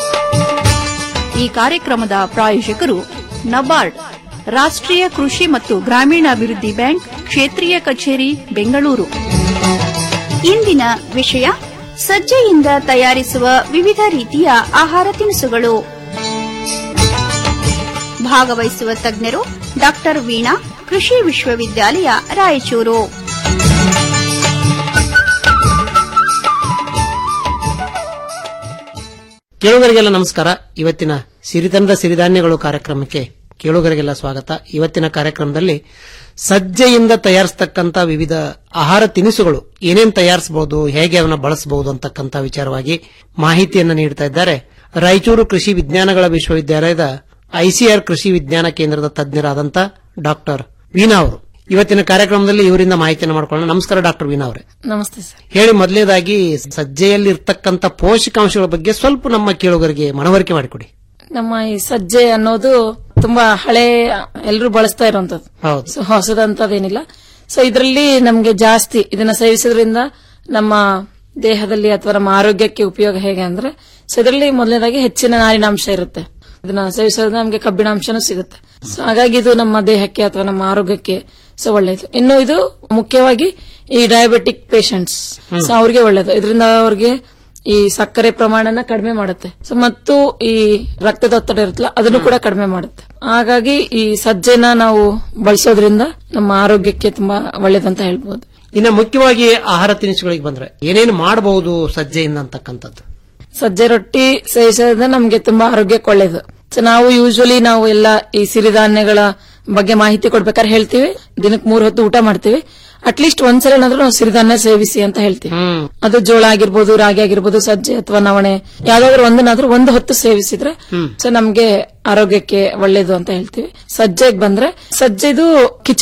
ಈ ಕಾರ್ಯಕ್ರಮದ ಪ್ರಾಯೋಜಕರು ನಬಾರ್ಡ್ ರಾಷ್ಟ್ರೀಯ ಕೃಷಿ ಮತ್ತು ಗ್ರಾಮೀಣಾಭಿವೃದ್ಧಿ ಬ್ಯಾಂಕ್ ಕ್ಷೇತ್ರೀಯ ಕಚೇರಿ ಬೆಂಗಳೂರು ಇಂದಿನ ವಿಷಯ ಸಜ್ಜೆಯಿಂದ ತಯಾರಿಸುವ ವಿವಿಧ ರೀತಿಯ ಆಹಾರ ತಿನಿಸುಗಳು ಭಾಗವಹಿಸುವ ತಜ್ಞರು ಡಾಕ್ಟರ್ ವೀಣಾ ಕೃಷಿ ವಿಶ್ವವಿದ್ಯಾಲಯ ರಾಯಚೂರು ಕೇಳುಗರಿಗೆಲ್ಲ ನಮಸ್ಕಾರ ಇವತ್ತಿನ ಸಿರಿತನದ ಸಿರಿಧಾನ್ಯಗಳು ಕಾರ್ಯಕ್ರಮಕ್ಕೆ ಕೇಳುಗರಿಗೆಲ್ಲ ಸ್ವಾಗತ ಇವತ್ತಿನ ಕಾರ್ಯಕ್ರಮದಲ್ಲಿ ಸಜ್ಜೆಯಿಂದ ತಯಾರಿಸತಕ್ಕಂತ ವಿವಿಧ ಆಹಾರ ತಿನಿಸುಗಳು ಏನೇನ್ ತಯಾರಿಸಬಹುದು ಹೇಗೆ ಅವನ್ನ ಬಳಸಬಹುದು ಅಂತಕ್ಕಂತ ವಿಚಾರವಾಗಿ ಮಾಹಿತಿಯನ್ನು ನೀಡ್ತಾ ಇದ್ದಾರೆ ರಾಯಚೂರು ಕೃಷಿ ವಿಜ್ಞಾನಗಳ ವಿಶ್ವವಿದ್ಯಾಲಯದ ಐಸಿಆರ್ ಕೃಷಿ ವಿಜ್ಞಾನ ಕೇಂದ್ರದ ತಜ್ಞರಾದಂತ ಡಾಕ್ಟರ್ ವೀಣಾ ಅವರು ಇವತ್ತಿನ ಕಾರ್ಯಕ್ರಮದಲ್ಲಿ ಇವರಿಂದ ಮಾಹಿತಿಯನ್ನು ಮಾಡ್ಕೊಳ್ಳೋಣ ನಮಸ್ಕಾರ ಡಾಕ್ಟರ್ ವೀಣಾ ಅವರೇ ನಮಸ್ತೆ ಸರ್ ಹೇಳಿ ಮೊದಲನೇದಾಗಿ ಸಜ್ಜೆಯಲ್ಲಿ ಇರ್ತಕ್ಕಂಥ ಪೋಷಕಾಂಶಗಳ ಬಗ್ಗೆ ಸ್ವಲ್ಪ ನಮ್ಮ ಕೇಳುಗರಿಗೆ ಮನವರಿಕೆ ಮಾಡಿಕೊಡಿ ನಮ್ಮ ಈ ಸಜ್ಜೆ ಅನ್ನೋದು ತುಂಬಾ ಹಳೆ ಎಲ್ಲರೂ ಬಳಸ್ತಾ ಇರುವಂತದ್ದು ಹೌದು ಸೊ ಹೊಸದಂತದೇನಿಲ್ಲ ಸೊ ಇದರಲ್ಲಿ ನಮ್ಗೆ ಜಾಸ್ತಿ ಇದನ್ನ ಸೇವಿಸೋದ್ರಿಂದ ನಮ್ಮ ದೇಹದಲ್ಲಿ ಅಥವಾ ನಮ್ಮ ಆರೋಗ್ಯಕ್ಕೆ ಉಪಯೋಗ ಹೇಗೆ ಅಂದ್ರೆ ಸೊ ಇದರಲ್ಲಿ ಮೊದಲನೇದಾಗಿ ಹೆಚ್ಚಿನ ನಾರಿನಾಂಶ ಇರುತ್ತೆ ಇದನ್ನ ಸೇವಿಸೋದ್ರಿಂದ ನಮಗೆ ಕಬ್ಬಿಣಾಂಶನೂ ಸಿಗುತ್ತೆ ಸೊ ಹಾಗಾಗಿ ಇದು ನಮ್ಮ ದೇಹಕ್ಕೆ ಅಥವಾ ನಮ್ಮ ಆರೋಗ್ಯಕ್ಕೆ ಸೊ ಒಳ್ಳೆಯದು ಇನ್ನು ಇದು ಮುಖ್ಯವಾಗಿ ಈ ಡಯಾಬಿಟಿಕ್ ಪೇಷಂಟ್ಸ್ ಸೊ ಅವ್ರಿಗೆ ಒಳ್ಳೆಯದು ಇದರಿಂದ ಅವ್ರಿಗೆ ಈ ಸಕ್ಕರೆ ಪ್ರಮಾಣನ ಕಡಿಮೆ ಮಾಡುತ್ತೆ ಸೊ ಮತ್ತು ಈ ರಕ್ತದೊತ್ತಡ ಇರುತ್ತಲ್ಲ ಅದನ್ನು ಕೂಡ ಕಡಿಮೆ ಮಾಡುತ್ತೆ ಹಾಗಾಗಿ ಈ ಸಜ್ಜೆನ ನಾವು ಬಳಸೋದ್ರಿಂದ ನಮ್ಮ ಆರೋಗ್ಯಕ್ಕೆ ತುಂಬಾ ಒಳ್ಳೇದಂತ ಹೇಳ್ಬೋದು ಇನ್ನು ಮುಖ್ಯವಾಗಿ ಆಹಾರ ತಿನಿಸುಗಳಿಗೆ ಬಂದ್ರೆ ಏನೇನು ಮಾಡಬಹುದು ಸಜ್ಜೆಯಿಂದ ಅಂತಕ್ಕಂಥದ್ದು ಸಜ್ಜೆ ರೊಟ್ಟಿ ಸೇವಿಸೋದ್ರಿಂದ ನಮ್ಗೆ ತುಂಬಾ ಆರೋಗ್ಯಕ್ಕೆ ಒಳ್ಳೇದು ಸೊ ನಾವು ಯೂಶಲಿ ನಾವು ಎಲ್ಲ ಈ ಸಿರಿಧಾನ್ಯಗಳ ಬಗ್ಗೆ ಮಾಹಿತಿ ಕೊಡ್ಬೇಕಾದ್ರೆ ಹೇಳ್ತೀವಿ ದಿನಕ್ಕೆ ಮೂರ್ ಹೊತ್ತು ಊಟ ಮಾಡ್ತೀವಿ ಅಟ್ಲೀಸ್ಟ್ ಒಂದ್ಸಲ ಏನಾದ್ರೂ ನಾವು ಸಿರಿಧಾನ್ಯ ಸೇವಿಸಿ ಅಂತ ಹೇಳ್ತೀವಿ ಅದು ಜೋಳ ಆಗಿರ್ಬೋದು ರಾಗಿ ಆಗಿರ್ಬೋದು ಸಜ್ಜೆ ಅಥವಾ ನವಣೆ ಯಾವ್ದಾದ್ರು ಒಂದನ್ನಾದ್ರೂ ಒಂದು ಹೊತ್ತು ಸೇವಿಸಿದ್ರೆ ಸೊ ನಮ್ಗೆ ಆರೋಗ್ಯಕ್ಕೆ ಒಳ್ಳೇದು ಅಂತ ಹೇಳ್ತೀವಿ ಸಜ್ಜೆಗೆ ಬಂದ್ರೆ ಸಜ್ಜೆದು ಕಿಚಡಿ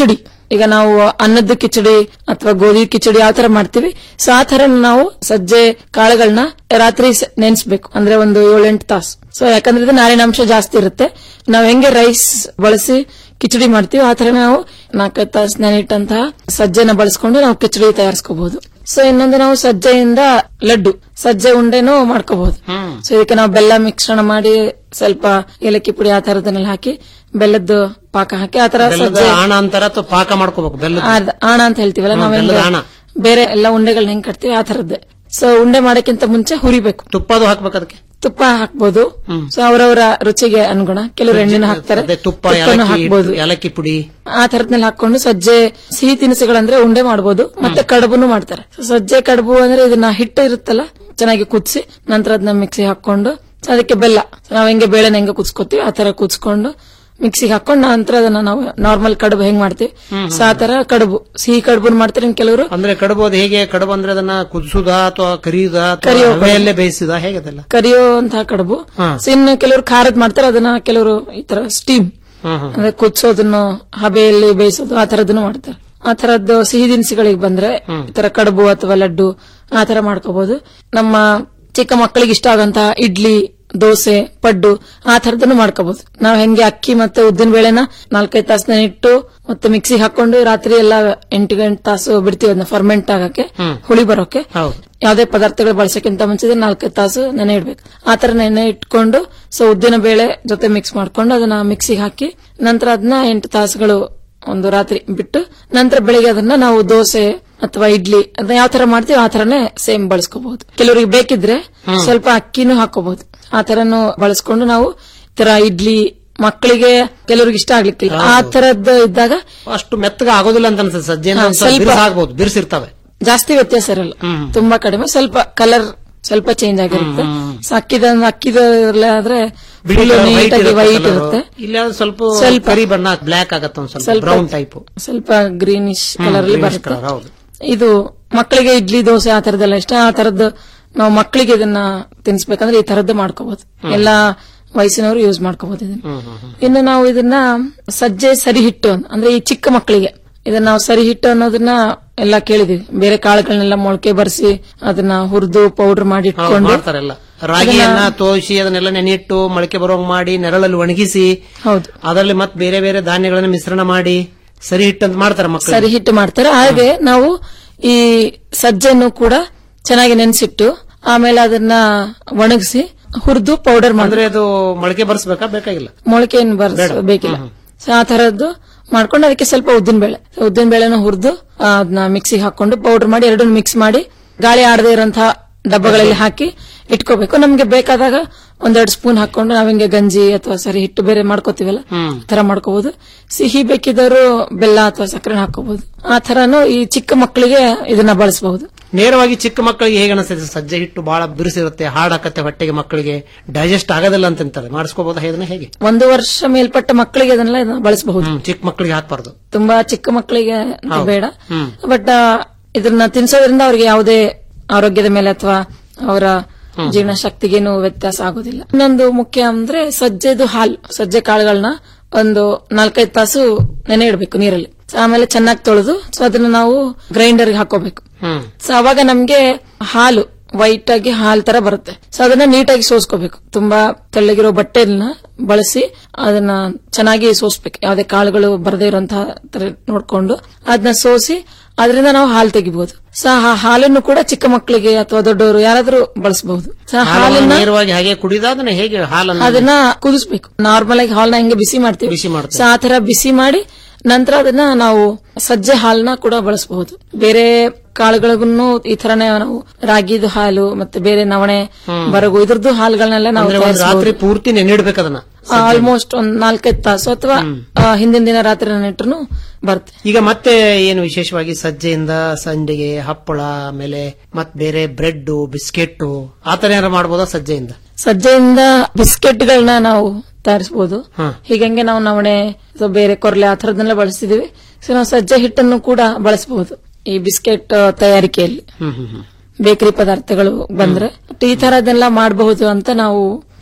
ಈಗ ನಾವು ಅನ್ನದ ಕಿಚಡಿ ಅಥವಾ ಗೋಧಿ ಕಿಚಡಿ ಯಾವ ತರ ಮಾಡ್ತೀವಿ ಸೊ ಆ ತರ ನಾವು ಸಜ್ಜೆ ಕಾಳುಗಳನ್ನ ರಾತ್ರಿ ಸ- ನೆನ್ಸ್ಬೇಕು ಅಂದ್ರೆ ಒಂದು ಏಳೆಂಟು ತಾಸು ಸೊ ಯಾಕಂದ್ರೆ ಇದು ನಾರಿನಾಂಶ ಜಾಸ್ತಿ ಇರುತ್ತೆ ನಾವು ಹೆಂಗೆ ರೈಸ್ ಬಳಸಿ ಕಿಚಡಿ ಮಾಡ್ತೀವಿ ಆ ತರ ನಾವು ನಾಲ್ಕೈದು ತಾಸು ನೆನಿಟ್ಟಂತಹ ಸಜ್ಜೆನ ಬಳಸ್ಕೊಂಡು ನಾವು ಕಿಚಡಿ ತಯಾರಿಸ್ಕೋಬಹುದು ಸೊ ಇನ್ನೊಂದು ನಾವು ಸಜ್ಜೆಯಿಂದ ಲಡ್ಡು ಸಜ್ಜೆ ಉಂಡೆನೂ ಮಾಡ್ಕೋಬಹುದು ಸೊ ಇದಕ್ಕೆ ನಾವು ಬೆಲ್ಲ ಮಿಶ್ರಣ ಮಾಡಿ ಸ್ವಲ್ಪ ಏಲಕ್ಕಿ ಪುಡಿ ಆ ತರದನ್ನೆಲ್ಲ ಹಾಕಿ ಬೆಲ್ಲದ ಪಾಕ ಹಾಕಿ ಆ ತರ ಬೆಲ್ಲದ ಸಜ್ಜೆ ಆಣ ಅಂತಾರ ಅಥವಾ ಪಾಕ ಮಾಡ್ಕೋಬೇಕು ಬೆಲ್ಲದ ಅದ್ ಆಣ ಅಂತ ಹೇಳ್ತೀವಲ್ಲ ಹ್ಮ್, ನಾವ್ ಹೆಂಗೆ ಬೆಲ್ಲದ ಆಣ. ಬೇರೆ ಎಲ್ಲ ಉಂಡೆಗಳನ್ನ ಹೆಂಗ್ ಕಟ್ತೀವಿ ಆ ತರದ್ದೇ ಸೊ ಉಂಡೆ ಮಾಡಕ್ಕಿಂತ ಮುಂಚೆ ಹುರಿಬೇಕು ತುಪ್ಪ ಅದು ಹಾಕ್ಬೇಕು ಅದಕ್ಕೆ ತುಪ್ಪ ಹಾಕ್ಬೋದು ಸೊ ಅವರವರ ರುಚಿಗೆ ಅನುಗುಣ ಕೆಲವರು ಎಣ್ಣೆನ ಹಾಕ್ತಾರೆ ಅದೇ ತುಪ್ಪ ತುಪ್ಪನೂ ಏಲಕ್ಕಿ ಹಾಕ್ಬೋದು ಏಲಕ್ಕಿ ಪುಡಿ ಆ ತರದ್ನೆಲ್ಲ ಹಾಕೊಂಡು ಸಜ್ಜೆ ಸಿಹಿ ತಿನಿಸುಗಳಂದ್ರೆ ಉಂಡೆ ಮಾಡಬಹುದು ಮತ್ತೆ ಕಡುಬುನು ಮಾಡ್ತಾರೆ So, ಸಜ್ಜೆ ಕಡುಬು ಅಂದ್ರೆ ಇದನ್ನ ಹಿಟ್ಟು ಇರುತ್ತಲ್ಲ ಚೆನ್ನಾಗಿ ಕುದಿಸಿ ನಂತರ ಅದನ್ನ ಮಿಕ್ಸಿ ಹಾಕೊಂಡು ಅದಕ್ಕೆ ಬೆಲ್ಲ ನಾವ್ ಹೆಂಗೆ ಬೇಳೆನ ಹೆಂಗೆ ಕುದಿಸ್ಕೊತೀವಿ ಆ ತರ ಕುದಿಸ್ಕೊಂಡು ಮಿಕ್ಸಿಗೆ ಹಾಕೊಂಡು ನಂತರ ಅದನ್ನ ನಾವು ನಾರ್ಮಲ್ ಕಡುಬು ಹೆಂಗ್ ಮಾಡ್ತೀವಿ ಸೊ ಆ ತರ ಕಡುಬು ಸಿಹಿ ಕಡುಬು ಮಾಡ್ತಾರೆ ಇನ್ ಕೆಲವರು ಅಂದ್ರೆ ಕಡುಬು ಅದು ಹೇಗೆ ಕಡುಬು ಅಂದ್ರೆ ಅದನ್ನ ಕುದಿಸುದ ಅಥವಾ ಕರಿಯುದ ಕರಿಯೋ ಅಥವಾ ಹವೆಯಲ್ಲೇ ಬೇಯಿಸಿದ ಹೇಗೆ ಅದೆಲ್ಲ ಕರಿಯುವಂತಹ ಕಡುಬು ಹಾ. ಸೊ ಇನ್ನು ಕೆಲವರು ಖಾರದ್ ಮಾಡ್ತಾರೆ ಅದನ್ನ ಕೆಲವರು ಈ ತರ ಸ್ಟೀಮ್ ಹ್ಮ್ ಹ್ಮ್. ಅಂದ್ರೆ ಕುದಿಸೋದನ್ನು ಹಬೆಯಲ್ಲಿ ಬೇಯಿಸೋದು ಆ ತರದನ್ನು ಮಾಡ್ತಾರೆ ಆ ತರದ್ದು ಸಿಹಿ ದಿನಸಿಗಳಿಗೆ ಬಂದ್ರೆ ಈ ತರ ಕಡುಬು ಅಥವಾ ಲಡ್ಡು ಆ ತರ ಮಾಡ್ಕೋಬಹುದು ನಮ್ಮ ಚಿಕ್ಕ ಮಕ್ಕಳಿಗೆ ಇಷ್ಟ ಆಗಂತಹ ಇಡ್ಲಿ ದೋಸೆ ಪಡ್ಡು ಆ ತರದನ್ನು ಮಾಡ್ಕೋಬಹುದು ನಾವು ಹೆಂಗೆ ಅಕ್ಕಿ ಮತ್ತೆ ಉದ್ದಿನ ಬೇಳೆನ ನಾಲ್ಕೈದು ತಾಸು ನೆನಿಟ್ಟು ಮತ್ತೆ ಮಿಕ್ಸಿ ಹಾಕೊಂಡು ರಾತ್ರಿ ಎಲ್ಲ ಎಂಟು ಗಂಟೆ ತಾಸು ಬಿಡ್ತೀವಿ ಅದನ್ನ ಫರ್ಮೆಂಟ್ ಆಗಕ್ಕೆ ಹುಳಿ ಬರೋಕೆ ಹೌದು ಯಾವುದೇ ಪದಾರ್ಥಗಳು ಬಳಸಕ್ಕಿಂತ ಮುಂಚೆ ನಾಲ್ಕೈದು ತಾಸು ನೆನೆ ಇಡ್ಬೇಕು ಆ ತರ ನೆನೆ ಇಟ್ಕೊಂಡು ಸೊ ಉದ್ದಿನ ಬೇಳೆ ಜೊತೆ ಮಿಕ್ಸ್ ಮಾಡ್ಕೊಂಡು ಅದನ್ನ ಮಿಕ್ಸಿಗೆ ಹಾಕಿ ನಂತರ ಅದನ್ನ ಎಂಟು ತಾಸುಗಳು ಒಂದು ರಾತ್ರಿ ಬಿಟ್ಟು ನಂತರ ಬೆಳಿಗ್ಗೆ ಅದನ್ನ ನಾವು ದೋಸೆ ಅಥವಾ ಇಡ್ಲಿ ಅದನ್ನ ಯಾವ ತರ ಮಾಡ್ತೀವಿ ಆ ತರನೇ ಸೇಮ್ ಬಳಸ್ಕೋಬಹುದು ಕೆಲವರಿಗೆ ಬೇಕಿದ್ರೆ ಸ್ವಲ್ಪ ಅಕ್ಕಿನೂ ಹಾಕೋಬಹುದು ಆ ತರನು ಬಳಸ್ಕೊಂಡು ನಾವು ಈ ತರ ಇಡ್ಲಿ ಮಕ್ಕಳಿಗೆ ಕೆಲವರಿಗೆ ಇಷ್ಟ ಆಗ್ಲಿಕ್ಕಿಲ್ಲ ಆ ತರದ್ದು ಇದ್ದಾಗ ಅಷ್ಟು ಮೆತ್ತಗ ಆಗೋದಿಲ್ಲ ಅಂತ ಅನ್ಸುತ್ತೆ ಸಜ್ಜೆ ಹಾ, ಸ್ವಲ್ಪ- ಬಿರ್ಸಾಗ್ಬೋದು ಬಿರ್ಸಿರ್ತಾವೆ ಜಾಸ್ತಿ ವ್ಯತ್ಯಾಸ ಇರಲ್ಲ ತುಂಬಾ ಕಡಿಮೆ ಸ್ವಲ್ಪ ಕಲರ್ ಸ್ವಲ್ಪ ಚೇಂಜ್ ಆಗಿರುತ್ತೆ ಸೊ ಅಕ್ಕಿದ ಅಕ್ಕಿದ ಆದ್ರೆ ಬಿಳಿ full colour white ನೀಟಾಗಿ ಇರುತ್ತೆ ವೈಟ್ colour. ಇರುತ್ತೆ ಇಲ್ಲ ಅದು ಸ್ವಲ್ಪ ಸ್ವಲ್ಪ. ಕರಿ ಬಣ್ಣ ಬ್ಲಾಕ್ ಆಗತ್ತೆ ಒಂದ್ ಸ್ವಲ್ಪ ಸ್ವಲ್ಪ ಬ್ರೌನ್ ಟೈಪ್ ಸ್ವಲ್ಪ ಗ್ರೀನಿಶ್ ಕಲರ್ ಅಲ್ಲಿ greenish ಬರುತ್ತೆ colour, ಹೌದು. ಇದು ಮಕ್ಕಳಿಗೆ ಇಡ್ಲಿ ದೋಸೆ ಆ ತರದೆಲ್ಲ ಇಷ್ಟ ಆ ತರದ್ದು ನಾವು ಮಕ್ಕಳಿಗೆ ಇದನ್ನ ತಿನ್ಸ್ಬೇಕಂದ್ರೆ ಈ ತರದ್ದು ಮಾಡ್ಕೋಬಹುದು ಎಲ್ಲಾ ವಯಸ್ಸಿನವರು ಯೂಸ್ ಮಾಡ್ಕೋಬಹುದು ಇದನ್ನ ಇನ್ನು ನಾವು ಇದನ್ನ ಸಜ್ಜೆ ಸರಿ ಹಿಟ್ಟು ಅಂತ- ಅಂದ್ರೆ ಈ ಚಿಕ್ಕ ಮಕ್ಕಳಿಗೆ ಇದನ್ನ ನಾವು ಸರಿ ಹಿಟ್ಟು ಅನ್ನೋದನ್ನ ಎಲ್ಲ ಕೇಳಿದೀವಿ ಬೇರೆ ಕಾಳುಗಳನ್ನೆಲ್ಲ ಮೊಳಕೆ ಬರ್ಸಿ ಅದನ್ನ ಹುರಿದು ಪೌಡರ್ ಮಾಡಿ ಹೌದು, ಇಟ್ಕೊಂಡು ಮಾಡ್ತಾರೆಲ್ಲ ರಾಗಿಯನ್ನ ತೋಯಿಸಿ ಅದನ್ನೆಲ್ಲ ನೆನೆಯಿಟ್ಟು ಮೊಳಕೆ ಬರೋಂಗ್ ಮಾಡಿ ನೆರಳಲ್ಲಿ ಒಣಗಿಸಿ ಹೌದು ಅದರಲ್ಲಿ ಮತ್ತೆ ಬೇರೆ ಬೇರೆ ಧಾನ್ಯಗಳನ್ನ ಮಿಶ್ರಣ ಮಾಡಿ ಸರಿ ಹಿಟ್ಟು ಅಂತ ಮಾಡ್ತಾರೆ ಮಕ್ಕಳು ಸರಿ ಹಿಟ್ಟು ಮಾಡ್ತಾರೆ ಹಾಗೆ ನಾವು ಈ ಸಜ್ಜೆಯನ್ನು ಕೂಡ ಚೆನ್ನಾಗಿ ನೆನೆಸಿಟ್ಟು ಆಮೇಲೆ ಅದನ್ನ ಒಣಗಿಸಿ ಹುರಿದು ಪೌಡರ್ ಅಂದ್ರೆ ಮಾಡಿದ್ರೆ ಅದು ಮೊಳಕೆ ಬರ್ಸ್ಬೇಕಾ ಬೇಕಾಗಿಲ್ಲ ಮೊಳಕೆಯನ್ನು ಬರ್ಸ ಬೇಕಿಲ್ಲ ಸೊ ಆ ತರದ್ದು ಮಾಡ್ಕೊಂಡು ಅದಕ್ಕೆ ಸ್ವಲ್ಪ ಉದ್ದಿನ ಬೇಳೆ ಉದ್ದಿನ ಬೇಳೆನ ಹುರಿದು ಅದನ್ನ ಮಿಕ್ಸಿಗೆ ಹಾಕೊಂಡು ಪೌಡರ್ ಮಾಡಿ ಎರಡನ್ನು ಮಿಕ್ಸ್ ಮಾಡಿ ಗಾಳಿ ಆಡದೇ ಇರುವಂತಹ ಡಬ್ಬಗಳಲ್ಲಿ ಹಾಕಿ ಇಟ್ಕೋಬೇಕು ನಮ್ಗೆ ಬೇಕಾದಾಗ ಒಂದೆರಡು ಸ್ಪೂನ್ ಹಾಕೊಂಡು ನಾವ್ ಹಿಂಗೆ ಗಂಜಿ ಅಥವಾ ಸರಿ ಹಿಟ್ಟು ಬೇರೆ ಮಾಡ್ಕೋತೀವಲ್ಲ ಆ ತರ ಮಾಡ್ಕೋಬಹುದು ಸಿಹಿ ಬೇಕಿದ್ದವರು ಬೆಲ್ಲ ಅಥವಾ ಸಕ್ಕರೆ ಹಾಕೋಬಹುದು ಆ ತರನು ಈ ಚಿಕ್ಕ ಮಕ್ಕಳಿಗೆ ಇದನ್ನ ಬಳಸಬಹುದು ನೇರವಾಗಿ ಚಿಕ್ಕ ಮಕ್ಕಳಿಗೆ ಹೇಗೆ ಅನಿಸ್ತದೆ ಸಜ್ಜೆ ಹಿಟ್ಟು ಬಹಳ ಬಿರುಸಿರುತ್ತೆ ಹಾಡಾಕತ್ತೆ ಹೊಟ್ಟೆಗೆ ಮಕ್ಕಳಿಗೆ ಡೈಜೆಸ್ಟ್ ಆಗೋದಿಲ್ಲ ಅಂತಾರೆ ಮಾಡಿಸ್ಕೋಬಹುದು ಇದನ್ನ ಹೇಗೆ ಒಂದು ವರ್ಷ ಮೇಲ್ಪಟ್ಟ ಮಕ್ಕಳಿಗೆ ಅದನ್ನೆಲ್ಲ ಇದನ್ನ ಬಳಸಬಹುದು ಹ್ಮ್, ಚಿಕ್ಕ ಮಕ್ಕಳಿಗೆ ಹಾಕ್ಬಾರ್ದು ತುಂಬಾ ಚಿಕ್ಕ ಮಕ್ಕಳಿಗೆ ಅಂತ ಹೌದು. ಬೇಡ ಹ್ಮ್. ಬಟ್ ಇದನ್ನ ತಿನ್ಸೋದ್ರಿಂದ ಅವ್ರಿಗೆ ಯಾವುದೇ ಆರೋಗ್ಯದ ಮೇಲೆ ಅಥವಾ ಅವರ ಜೀರ್ಣ ಶಕ್ತಿಗೇನು ವ್ಯತ್ಯಾಸ ಆಗೋದಿಲ್ಲ ಇನ್ನೊಂದು ಮುಖ್ಯ ಅಂದ್ರೆ ಸಜ್ಜೆದು ಹಾಲು ಸಜ್ಜೆ ಕಾಳುಗಳನ್ನ ಒಂದು ನಾಲ್ಕೈದು ತಾಸು ನೆನೆ ಇಡಬೇಕು ನೀರಲ್ಲಿ So ಆಮೇಲೆ ಚೆನ್ನಾಗಿ ತೊಳೆದು ಸೊ ಅದನ್ನ ನಾವು ಗ್ರೈಂಡರ್ಗೆ ಹಾಕೋಬೇಕು ಹ್ಮ್ ಸೊ ಅವಾಗ ನಮ್ಗೆ ಹಾಲು ವೈಟ್ ಆಗಿ ಹಾಲ್ ತರ ಬರುತ್ತೆ ಸೊ ಅದನ್ನ ನೀಟಾಗಿ ಸೋಸ್ಕೋಬೇಕು ತುಂಬಾ ತೆಳ್ಳಗಿರೋ ಬಟ್ಟೆಯನ್ನ ಬಳಸಿ ಅದನ್ನ ಚೆನ್ನಾಗಿ ಸೋಸ್ಬೇಕು ಯಾವ್ದೇ ಕಾಳುಗಳು ಬರದೇ ಇರುವಂತಹ ತರ ನೋಡ್ಕೊಂಡು ಅದನ್ನ ಸೋಸಿ ಅದರಿಂದ ನಾವು ಹಾಲು ತೆಗಿಬಹುದು ಸೊ ಆ ಹಾಲನ್ನು ಕೂಡ ಚಿಕ್ಕ ಮಕ್ಕಳಿಗೆ ಅಥವಾ ದೊಡ್ಡವರು ಯಾರಾದ್ರೂ ಬಳಸಬಹುದು ಸೊ ಹಾಲನ್ನ ಹಾಲನ್ನ ನೇರವಾಗಿ ಹಾಗೆ ಕುಡಿದ ಅದನ್ನ ಹೇಗೆ ಹಾಲನ್ನ ಅದನ್ನ ಕುದಿಸ್ಬೇಕು ನಾರ್ಮಲ್ ಆಗಿ ಹಾಲ್ನ ಹೆಂಗೆ ಬಿಸಿ ಮಾಡ್ತೀವಿ ಬಿಸಿ ಮಾಡ್ತೀವಿ. ಸೊ ಆ ತರ ಬಿಸಿ ಮಾಡಿ ನಂತರ ಅದನ್ನ ನಾವು ಸಜ್ಜೆ ಹಾಲನ್ನ ಕೂಡ ಬಳಸಬಹುದು ಬೇರೆ ಕಾಳುಗಳಿಗೂ ಈ ತರನೇ ನಾವು ರಾಗಿದು ಹಾಲು ಮತ್ತೆ ಬೇರೆ ನವಣೆ ಬರಗು ಇದ್ರದ್ದು ಹಾಲುಗಳನ್ನೆಲ್ಲ ನಾವು ಅಂದ್ರೆ ಒಂದ್ ರಾತ್ರಿ ಪೂರ್ತಿ ನೆನೆಯಿಡ್ಬೇಕು ಅದನ್ನ ಆಲ್ಮೋಸ್ಟ್ ಒಂದ್ ನಾಲ್ಕೈದು ತಾಸು ಅಥವಾ ಆ, ಹಿಂದಿನ ದಿನ ರಾತ್ರಿ ನೆಟ್ಟರು ಬರುತ್ತೆ ಈಗ ಮತ್ತೆ ಏನು ವಿಶೇಷವಾಗಿ ಸಜ್ಜೆಯಿಂದ ಸಂಡಿಗೆ ಹಪ್ಪಳ ಆಮೇಲೆ ಮತ್ ಬೇರೆ ಬ್ರೆಡ್ ಬಿಸ್ಕೆಟ್ ಆತರ ಏನಾರ ಮಾಡ್ಬೋದಾ ಸಜ್ಜೆಯಿಂದ ಸಜ್ಜೆಯಿಂದ ಬಿಸ್ಕೆಟ್ಗಳನ್ನ ನಾವು ತಯಾರಿಸಬಹುದು ಹಾ. ಹೀಗಂಗೆ ನಾವು ನವಣೆ ಅಥವಾ ಬೇರೆ ಕೊರ್ಲೆ ಆ ಥರದನ್ನೆಲ್ಲ ಬಳಸ್ತಿದೀವಿ ಸೊ ನಾವು ಸಜ್ಜೆ ಹಿಟ್ಟನ್ನು ಕೂಡ ಬಳಸಬಹುದು ಈ ಬಿಸ್ಕೆಟ್ ತಯಾರಿಕೆಯಲ್ಲಿ ಹ್ಮ್ ಹ್ಮ್ ಹ್ಮ್ ಬೇಕರಿ ಪದಾರ್ಥಗಳು ಬಂದ್ರೆ ಈ ತರದೆಲ್ಲ ಮಾಡಬಹುದು ಅಂತ ನಾವು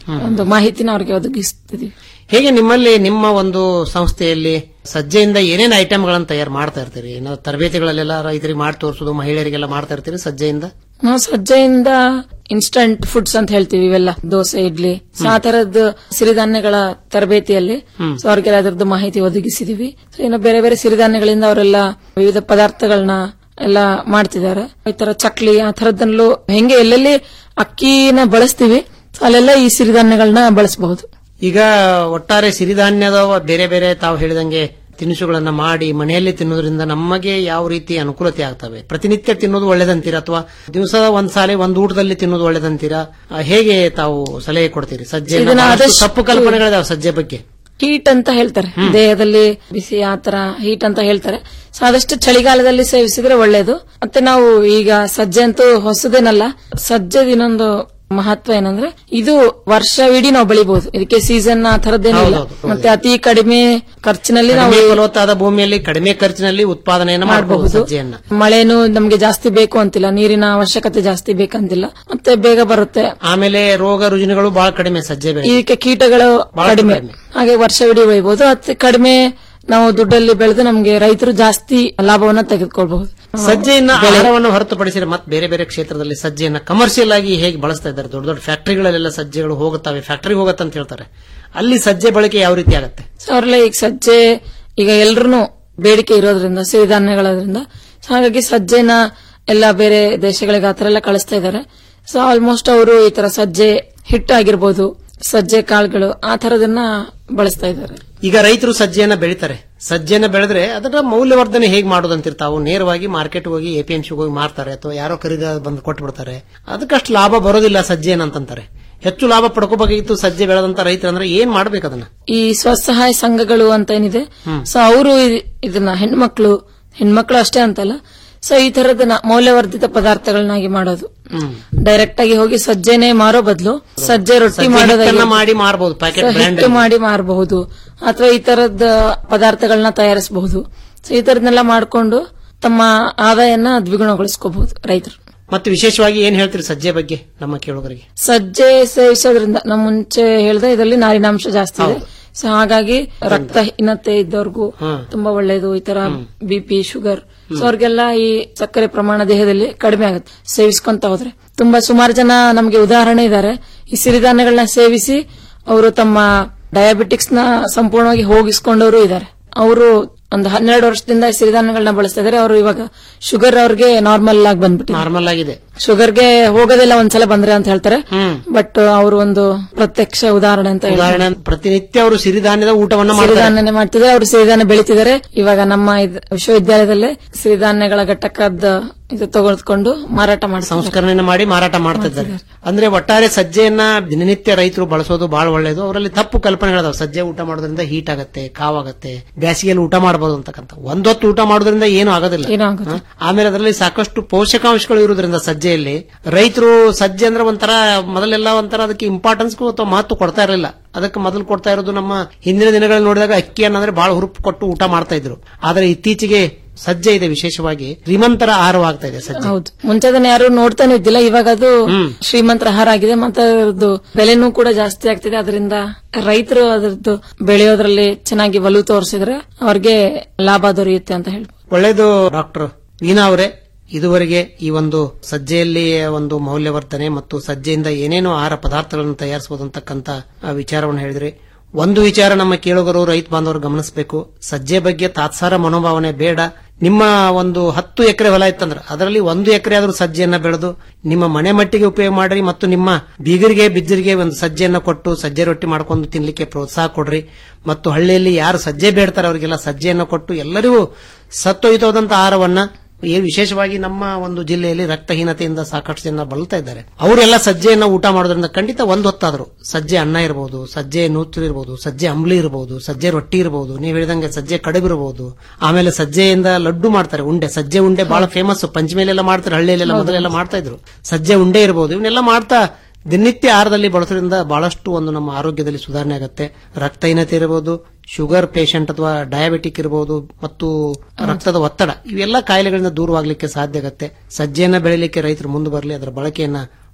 ಒಂದು ಮಾಹಿತಿನ ಅವ್ರಿಗೆ ಒದಗಿಸ್ತಿದೀವಿ ಹೇಗೆ ನಿಮ್ಮಲ್ಲಿ ನಿಮ್ಮ ಒಂದು ಸಂಸ್ಥೆಯಲ್ಲಿ ಸಜ್ಜೆಯಿಂದ ಏನೇನು ಐಟಮ್ಗಳನ್ನು ತಯಾರು ಮಾಡ್ತಾ ಇರ್ತೀರಿ ನಾವು ತರಬೇತಿಗಳಲ್ಲೆಲ್ಲ ರೈತರಿಗೆ ಮಾಡಿ ತೋರಿಸೋದು ಮಹಿಳೆಯರಿಗೆಲ್ಲ ಮಾಡ್ತಾ ಇರ್ತೀರಿ ಸಜ್ಜೆಯಿಂದ ನಾವು ಸಜ್ಜೆಯಿಂದ ಇನ್ಸ್ಟಂಟ್ ಫುಡ್ಸ್ ಅಂತ ಹೇಳ್ತೀವಿ ಇವೆಲ್ಲ ದೋಸೆ ಇಡ್ಲಿ ಸೊ ಆ ತರದ್ದು ಸಿರಿಧಾನ್ಯಗಳ ತರಬೇತಿಯಲ್ಲಿ ಸೊ ಅವ್ರಿಗೆಲ್ಲ ಅದರದ್ದು ಮಾಹಿತಿ ಒದಗಿಸಿದೀವಿ ಸೊ ಇನ್ನು ಬೇರೆ ಬೇರೆ ಸಿರಿಧಾನ್ಯಗಳಿಂದ ಅವರೆಲ್ಲ ವಿವಿಧ ಪದಾರ್ಥಗಳನ್ನ ಎಲ್ಲ ಮಾಡ್ತಿದ್ದಾರೆ ಈ ತರ ಚಕ್ಲಿ ಆ ತರದ್ದನ್ನೂ ಹೆಂಗೆ ಎಲ್ಲೆಲ್ಲಿ ಅಕ್ಕಿನ ಬಳಸ್ತೀವಿ ಸೊ ಅಲ್ಲೆಲ್ಲ ಈ ಸಿರಿಧಾನ್ಯಗಳನ್ನ ಬಳಸಬಹುದು ಈಗ ಒಟ್ಟಾರೆ ಸಿರಿಧಾನ್ಯದ ಬೇರೆ ಬೇರೆ ತಾವು ಹೇಳಿದಂಗೆ ತಿನಿಸುಗಳನ್ನ ಮಾಡಿ ಮನೆಯಲ್ಲಿ ತಿನ್ನೋದ್ರಿಂದ ನಮಗೆ ಯಾವ ರೀತಿ ಅನುಕೂಲತೆ ಆಗ್ತವೆ ಪ್ರತಿನಿತ್ಯ ತಿನ್ನೋದು ಒಳ್ಳೇದಂತೀರಾ ಅಥವಾ ದಿವಸ ಒಂದ್ ಸಾರಿ ಒಂದ್ ಊಟದಲ್ಲಿ ತಿನ್ನೋದು ಒಳ್ಳೇದಂತೀರಾ ಆ, ಹೇಗೆ ತಾವು ಸಲಹೆ ಕೊಡ್ತೀರಿ ಸಜ್ಜೆ ಇದನ್ನ ಆದಷ್ಟು- ತಪ್ಪು ಕಲ್ಪನೆಗಳಿದಾವೆ ಸಜ್ಜೆ ಬಗ್ಗೆ ಹೀಟ್ ಅಂತ ಹೇಳ್ತಾರೆ ದೇಹದಲ್ಲಿ ಬಿಸಿ ಆತರ ಹೀಟ್ ಅಂತ ಹೇಳ್ತಾರೆ ಸೊ ಆದಷ್ಟು ಚಳಿಗಾಲದಲ್ಲಿ ಸೇವಿಸಿದ್ರೆ ಒಳ್ಳೇದು ಮತ್ತೆ ನಾವು ಈಗ ಸಜ್ಜೆ ಅಂತೂ ಹೊಸದೇನಲ್ಲ ಸಜ್ಜೆದ ಇನ್ನೊಂದು ಮಹತ್ವ ಏನಂದ್ರೆ ಇದು ವರ್ಷವಿಡೀ ನಾವು ಬೆಳಿಬಹುದು ಇದಕ್ಕೆ ಸೀಸನ್ ಆ ತರದ್ದೇನಿಲ್ಲ ಹೌದೌದು. ಮತ್ತೆ ಅತಿ ಕಡಿಮೆ ಖರ್ಚಿನಲ್ಲಿ ನಾವು ಕಡಿಮೆ ಫಲವತ್ತಾದ ಭೂಮಿಯಲ್ಲಿ ಕಡಿಮೆ ಖರ್ಚಿನಲ್ಲಿ ಉತ್ಪಾದನೆಯನ್ನು ಮಾಡಬಹುದು ಮಾಡಬಹುದು ಸಜ್ಜೆಯನ್ನ ಮಳೆನೂ ನಮ್ಗೆ ಜಾಸ್ತಿ ಬೇಕು ಅಂತಿಲ್ಲ ನೀರಿನ ಅವಶ್ಯಕತೆ ಜಾಸ್ತಿ ಬೇಕಂತಿಲ್ಲ ಮತ್ತೆ ಬೇಗ ಬರುತ್ತೆ ಆಮೇಲೆ ರೋಗ ರುಜಿನಗಳು ಬಹಳ ಕಡಿಮೆ ಸಜ್ಜೆ ಬೆಳೆ ಇದಕ್ಕೆ ಕೀಟಗಳು ಬಹಳ ಕಡಿಮೆ ಕಡಿಮೆ. ಹಾಗೆ ವರ್ಷವಿಡೀ ಬೆಳಿಬಹುದು ಅತಿ ಕಡಿಮೆ ನಾವು ದುಡ್ಡಲ್ಲಿ ಬೆಳೆದು ನಮ್ಗೆ ರೈತರು ಜಾಸ್ತಿ ಲಾಭವನ್ನ ತೆಗೆದುಕೊಳ್ಬಹುದು ಸಜ್ಜೆಯನ್ನ ಆಹಾರವನ್ನು ಹೊರತುಪಡಿಸಿದ್ರೆ ಮತ್ತೆ ಬೇರೆ ಬೇರೆ ಕ್ಷೇತ್ರದಲ್ಲಿ ಸಜ್ಜೆಯನ್ನ ಕಮರ್ಷಿಯಲ್ ಆಗಿ ಹೇಗೆ ಬಳಸ್ತಾ ಇದ್ದಾರೆ ದೊಡ್ಡ ದೊಡ್ಡ ಫ್ಯಾಕ್ಟರಿಗಳಲ್ಲೆಲ್ಲ ಸಜ್ಜೆಗಳು ಹೋಗುತ್ತವೆ ಫ್ಯಾಕ್ಟರಿ ಹೋಗುತ್ತೆ ಅಂತ ಹೇಳ್ತಾರೆ ಅಲ್ಲಿ ಸಜ್ಜೆ ಬಳಕೆ ಯಾವ ರೀತಿ ಆಗುತ್ತೆ ಸೊ ಅವ್ರೆಲ್ಲ ಈಗ ಸಜ್ಜೆ ಈಗ ಎಲ್ರು ಬೇಡಿಕೆ ಇರೋದ್ರಿಂದ ಸಿರಿಧಾನ್ಯಗಳದ್ರಿಂದ ಸೊ ಹಾಗಾಗಿ ಸಜ್ಜೆನ ಎಲ್ಲ ಬೇರೆ ದೇಶಗಳಿಗೆ ಆತರ ಎಲ್ಲ ಕಳಿಸ್ತಾ ಇದ್ದಾರೆ ಸೊ ಆಲ್ಮೋಸ್ಟ್ ಅವರು ಈ ತರ ಸಜ್ಜೆ ಹಿಟ್ಟು ಆಗಿರ್ಬೋದು ಸಜ್ಜೆ ಕಾಳುಗಳು ಆ ತರದನ್ನ ಬಳಸ್ತಾ ಇದ್ದಾರೆ ಈಗ ರೈತರು ಸಜ್ಜೆಯನ್ನ ಬೆಳಿತಾರೆ ಸಜ್ಜೆಯನ್ನ ಬೆಳೆದ್ರೆ ಅದರ ಮೌಲ್ಯವರ್ಧನೆ ಹೇಗೆ ಮಾಡೋದಂತೀರ ತಾವು ನೇರವಾಗಿ ಮಾರ್ಕೆಟ್ ಹೋಗಿ ಎಪಿಎಂಸಿ ಹೋಗಿ ಮಾರ್ತಾರೆ ಅಥವಾ ಯಾರೋ ಖರೀದ ಬಂದು ಕೊಟ್ಬಿಡ್ತಾರೆ ಅದಕ್ಕಷ್ಟು ಲಾಭ ಬರೋದಿಲ್ಲ ಸಜ್ಜೆನ ಅಂತಂತಾರೆ ಹೆಚ್ಚು ಲಾಭ ಪಡ್ಕೋಬೇಕಾಗಿತ್ತು ಸಜ್ಜೆ ಬೆಳೆದಂತ ರೈತರು ಅಂದ್ರೆ ಏನ್ ಮಾಡ್ಬೇಕು ಅದನ್ನ ಈ ಸ್ವಸಹಾಯ ಸಂಘಗಳು ಅಂತ ಏನಿದೆ ಸೊ ಅವರು ಇದನ್ನ ಹೆಣ್ಮಕ್ಳು ಹೆಣ್ಮಕ್ಳು ಅಷ್ಟೇ ಅಂತಲ್ಲ ಸೊ ಈ ತರದನ್ನ ಮೌಲ್ಯವರ್ಧಿತ ಪದಾರ್ಥಗಳನ್ನಾಗಿ ಮಾಡೋದು ಡೈರೆಕ್ಟ್ ಆಗಿ ಹೋಗಿ ಸಜ್ಜೆನೆ ಮಾರೋ ಬದಲು ಸಜ್ಜೆ ರೊಟ್ಟಿ ಸಜ್ಜೆ ಮಾಡೋದಾಗಿ ಹಿಟ್ಟನ್ನ ಮಾಡಿ ಮಾರಬಹುದು ಪ್ಯಾಕೆಟ್ ಸೊ ಬ್ರ್ಯಾಂಡ್ ಹಿಟ್ಟು ಮಾಡಿ ಮಾರಬಹುದು ಅಥವಾ ಈ ತರದ ಪದಾರ್ಥಗಳನ್ನ ತಯಾರಿಸಬಹುದು ಸೊ ಈ ತರದನ್ನೆಲ್ಲ ಮಾಡಿಕೊಂಡು ತಮ್ಮ ಆದಾಯನ ದ್ವಿಗುಣಗೊಳಿಸ್ಕೋಬಹುದು ರೈತರು ಮತ್ತೆ ವಿಶೇಷವಾಗಿ ಏನ್ ಹೇಳ್ತೀರಿ ಸಜ್ಜೆ ಬಗ್ಗೆ ನಮ್ಮ ಕೇಳುಗರಿಗೆ ಸಜ್ಜೆ ಸೇವಿಸೋದ್ರಿಂದ ನಮ್ಮ ಮುಂಚೆ ಹೇಳ್ದೆ ಇದರಲ್ಲಿ ನಾರಿನಾಂಶ ಜಾಸ್ತಿ ಇದೆ ಸೊ ಹಾಗಾಗಿ ರಕ್ತಹೀನತೆ ಇದ್ದವ್ರಿಗೂ ತುಂಬಾ ಒಳ್ಳೇದು ಈ ತರ ಬಿಪಿ ಶುಗರ್ ಸೊ ಅವ್ರಿಗೆಲ್ಲ ಈ ಸಕ್ಕರೆ ಪ್ರಮಾಣ ದೇಹದಲ್ಲಿ ಕಡಿಮೆ ಆಗುತ್ತೆ ಸೇವಿಸ್ಕೊಂತ ಹೋದ್ರೆ ತುಂಬಾ ಸುಮಾರು ಜನ ನಮಗೆ ಉದಾಹರಣೆ ಇದ್ದಾರೆ ಈ ಸಿರಿಧಾನ್ಯಗಳನ್ನ ಸೇವಿಸಿ ಅವರು ತಮ್ಮ ಡಯಾಬಿಟಿಕ್ಸ್ ನ ಸಂಪೂರ್ಣವಾಗಿ ಹೋಗಿಸ್ಕೊಂಡವರು ಇದ್ದಾರೆ ಅವರು ಒಂದು ಹನ್ನೆರಡು ವರ್ಷದಿಂದ ಈ ಸಿರಿಧಾನ್ಯಗಳನ್ನ ಬಳಸ್ತಾ ಇದ್ದಾರೆ ಅವರು ಇವಾಗ ಶುಗರ್ ಅವ್ರಿಗೆ ನಾರ್ಮಲ್ ಆಗಿ ಬಂದ್ಬಿಟ್ಟಿದೆ ನಾರ್ಮಲ್ ಆಗಿದೆ ಶುಗರ್ಗೆ ಹೋಗೋದಿಲ್ಲ ಒಂದ್ಸಲ ಬಂದ್ರೆ ಅಂತ ಹೇಳ್ತಾರೆ ಬಟ್ ಅವರು ಒಂದು ಪ್ರತ್ಯಕ್ಷ ಉದಾಹರಣೆ ಅಂತ ಹೇಳ್ತಾರೆ. ಉದಾಹರಣೆ ಪ್ರತಿನಿತ್ಯ ಅವರು ಸಿರಿಧಾನ್ಯದ ಊಟವನ್ನ ಮಾಡ್ತಾರೆ ಸಿರಿಧಾನ್ಯನೇ ಮಾಡ್ತಿದ್ದಾರೆ ಅವರು ಸಿರಿಧಾನ್ಯ ಬೆಳಿತಿದ್ದಾರೆ ಇವಾಗ ನಮ್ಮ ಇದ್- ವಿಶ್ವವಿದ್ಯಾಲಯದಲ್ಲೇ ಸಿರಿಧಾನ್ಯಗಳ ಘಟಕದ ಇದು ತೆಗೆದುಕೊಂಡು ಮಾರಾಟ ಮಾಡ್ತಾರೆ ಸಂಸ್ಕರಣೆಯನ್ನು ಮಾಡಿ ಮಾರಾಟ ಮಾಡ್ತಾ ಇದ್ದಾರೆ ಅಂದ್ರೆ ಒಟ್ಟಾರೆ ಸಜ್ಜೆಯನ್ನ ದಿನನಿತ್ಯ ರೈತರು ಬಳಸೋದು ಬಹಳ ಒಳ್ಳೇದು ಅವರಲ್ಲಿ ತಪ್ಪು ಕಲ್ಪನೆಗಳದಾವ ಸಜ್ಜೆ ಊಟ ಮಾಡೋದ್ರಿಂದ ಹೀಟ್ ಆಗತ್ತೆ ಕಾವಾಗತ್ತೆ ಬೇಸಿಗೆಯಲ್ಲಿ ಊಟ ಮಾಡಬಹುದು ಅಂತಕ್ಕಂಥ ಒಂದೊತ್ತು ಊಟ ಮಾಡೋದ್ರಿಂದ ಏನು ಆಗೋದಿಲ್ಲ ಏನೂ ಆಗೋದಿಲ್ಲ. ಹ? ಆಮೇಲೆ ಅದರಲ್ಲಿ ಸಾಕಷ್ಟು ಪೋಷಕಾಂಶಗಳು ಇರುವುದರಿಂದ ಸಜ್ಜೆಯಲ್ಲಿ ರೈತರು ಸಜ್ಜೆ ಅಂದ್ರೆ ಒಂಥರ ಮೊದಲೆಲ್ಲ ಒಂಥರ ಅದಕ್ಕೆ ಇಂಪಾರ್ಟೆನ್ಸ್ ಅಥವಾ ಮಹತ್ವ ಕೊಡ್ತಾ ಇರಲಿಲ್ಲ ಅದಕ್ಕೆ ಮೊದಲು ಕೊಡ್ತಾ ಇರೋದು ನಮ್ಮ ಹಿಂದಿನ ದಿನಗಳಲ್ಲಿ ನೋಡಿದಾಗ ಅಕ್ಕಿ ಅನ್ನಂದ್ರೆ ಬಹಳ ಹುರುಪು ಕೊಟ್ಟು ಊಟ ಮಾಡ್ತಾ ಇದ್ರು ಆದ್ರೆ ಇತ್ತೀಚೆಗೆ ಸಜ್ಜೆ ಇದೆ ವಿಶೇಷವಾಗಿ ಶ್ರೀಮಂತರ ಆಹಾರವಾಗ್ತಾ ಇದೆ ಸಜ್ಜೆ ಹೌದು ಮುಂಚೆ ಅದನ್ನ ಯಾರು ನೋಡ್ತಾನೆ ಇದ್ದಿಲ್ಲ ಇವಾಗ ಅದು ಶ್ರೀಮಂತರ ಆಹಾರ ಆಗಿದೆ ಮತ್ತೆ ಅದರದ್ದು ಬೆಲೆನೂ ಕೂಡ ಜಾಸ್ತಿ ಆಗ್ತಿದೆ ಅದರಿಂದ ರೈತರು ಅದರದ್ದು ಬೆಳೆಯೋದ್ರಲ್ಲಿ ಚೆನ್ನಾಗಿ ಒಲವು ತೋರಿಸಿದ್ರೆ ಅವ್ರಿಗೆ ಲಾಭ ದೊರೆಯುತ್ತೆ ಅಂತ ಹೇಳ್ಬೋದು ಒಳ್ಳೇದು ಡಾಕ್ಟರ್ ವೀಣಾ ಅವರೇ ಇದುವರೆಗೆ ಈ ಒಂದು ಸಜ್ಜೆಯಲ್ಲಿ ಒಂದು ಮೌಲ್ಯವರ್ಧನೆ ಮತ್ತು ಸಜ್ಜೆಯಿಂದ ಏನೇನು ಆಹಾರ ಪದಾರ್ಥಗಳನ್ನು ತಯಾರಿಸಬಹುದು ಅಂತಕ್ಕಂಥ ಆ, ವಿಚಾರವನ್ನು ಹೇಳಿದ್ರಿ ಒಂದು ವಿಚಾರ ನಮ್ಮ ಕೇಳುಗರು ರೈತ ಬಾಂಧವರು ಗಮನಿಸಬೇಕು ಸಜ್ಜೆ ಬಗ್ಗೆ ತಾತ್ಸಾರ ಮನೋಭಾವನೆ ಬೇಡ ನಿಮ್ಮ ಒಂದು ಹತ್ತು ಎಕರೆ ಹೊಲ ಇತ್ತಂದ್ರೆ ಅದರಲ್ಲಿ ಒಂದು ಎಕರೆ ಆದ್ರೂ ಸಜ್ಜೆಯನ್ನ ಬೆಳೆದು ನಿಮ್ಮ ಮನೆ ಮಟ್ಟಿಗೆ ಉಪಯೋಗ ಮಾಡ್ರಿ ಮತ್ತು ನಿಮ್ಮ ಬೀಗರಿಗೆ ಬಿಜ್ಜರಿಗೆ ಒಂದು ಸಜ್ಜೆಯನ್ನ ಕೊಟ್ಟು ಸಜ್ಜೆ ರೊಟ್ಟಿ ಮಾಡ್ಕೊಂಡು ತಿನ್ಲಿಕ್ಕೆ ಪ್ರೋತ್ಸಾಹ ಕೊಡ್ರಿ ಮತ್ತು ಹಳ್ಳಿಯಲ್ಲಿ ಯಾರು ಸಜ್ಜೆ ಬೇಡ್ತಾರೆ ಅವರಿಗೆಲ್ಲ ಸಜ್ಜೆಯನ್ನ ಕೊಟ್ಟು ಎಲ್ಲರಿಗೂ ಸತ್ತೊಯ್ತೋದಂತ ಆಹಾರವನ್ನ ಈ ವಿಶೇಷವಾಗಿ ನಮ್ಮ ಒಂದು ಜಿಲ್ಲೆಯಲ್ಲಿ ರಕ್ತಹೀನತೆಯಿಂದ ಸಾಕಷ್ಟು ಜನ ಬಳಲ್ತಾ ಇದ್ದಾರೆ ಅವರೆಲ್ಲ ಸಜ್ಜೆಯನ್ನ ಊಟ ಮಾಡೋದ್ರಿಂದ ಖಂಡಿತ ಒಂದು ಹೊತ್ತಾದ್ರು ಸಜ್ಜೆ ಅನ್ನ ಇರಬಹುದು ಸಜ್ಜೆ ನೂತ್ರ ಇರಬಹುದು ಸಜ್ಜೆ ಅಂಬ್ಲಿ ಇರಬಹುದು ಸಜ್ಜೆ ರೊಟ್ಟಿ ಇರಬಹುದು ನೀವು ಹೇಳಿದಂಗೆ ಸಜ್ಜೆ ಕಡುಬು ಇರಬಹುದು ಆಮೇಲೆ ಸಜ್ಜೆಯಿಂದ ಲಡ್ಡು ಮಾಡ್ತಾರೆ ಉಂಡೆ ಸಜ್ಜೆ ಉಂಡೆ ಬಹಳ ಫೇಮಸ್ ಪಂಚಮೇಲೆಲ್ಲ ಮಾಡ್ತಾರೆ ಹಳ್ಳಿಯಲ್ಲೆಲ್ಲ ಮೊದಲೆಲ್ಲ ಮಾಡ್ತಾ ಇದ್ರು ಸಜ್ಜೆ ಉಂಡೆ ಇರಬಹುದು ಇವನ್ನೆಲ್ಲ ಮಾಡ್ತಾ ದಿನನಿತ್ಯ ಆಹಾರದಲ್ಲಿ ಬಳಸೋದ್ರಿಂದ ಬಹಳಷ್ಟು ಒಂದು ನಮ್ಮ ಆರೋಗ್ಯದಲ್ಲಿ ಸುಧಾರಣೆ ಆಗುತ್ತೆ ರಕ್ತಹೀನತೆ ಇರಬಹುದು ಶುಗರ್ ಪೇಷಂಟ್ ಅಥವಾ ಡಯಾಬಿಟಿಕ್ ಇರಬಹುದು ಮತ್ತು ರಕ್ತದ ಒತ್ತಡ ಇವೆಲ್ಲ ಕಾಯಿಲೆಗಳಿಂದ ದೂರವಾಗಲಿಕ್ಕೆ ಸಾಧ್ಯ ಆಗುತ್ತೆ ಸಜ್ಜೆಯನ್ನ ಬೆಳಿಲಿಕ್ಕೆ ರೈತರು ಮುಂದೆ ಬರಲಿ ಅದರ ಬಳಕೆಯನ್ನ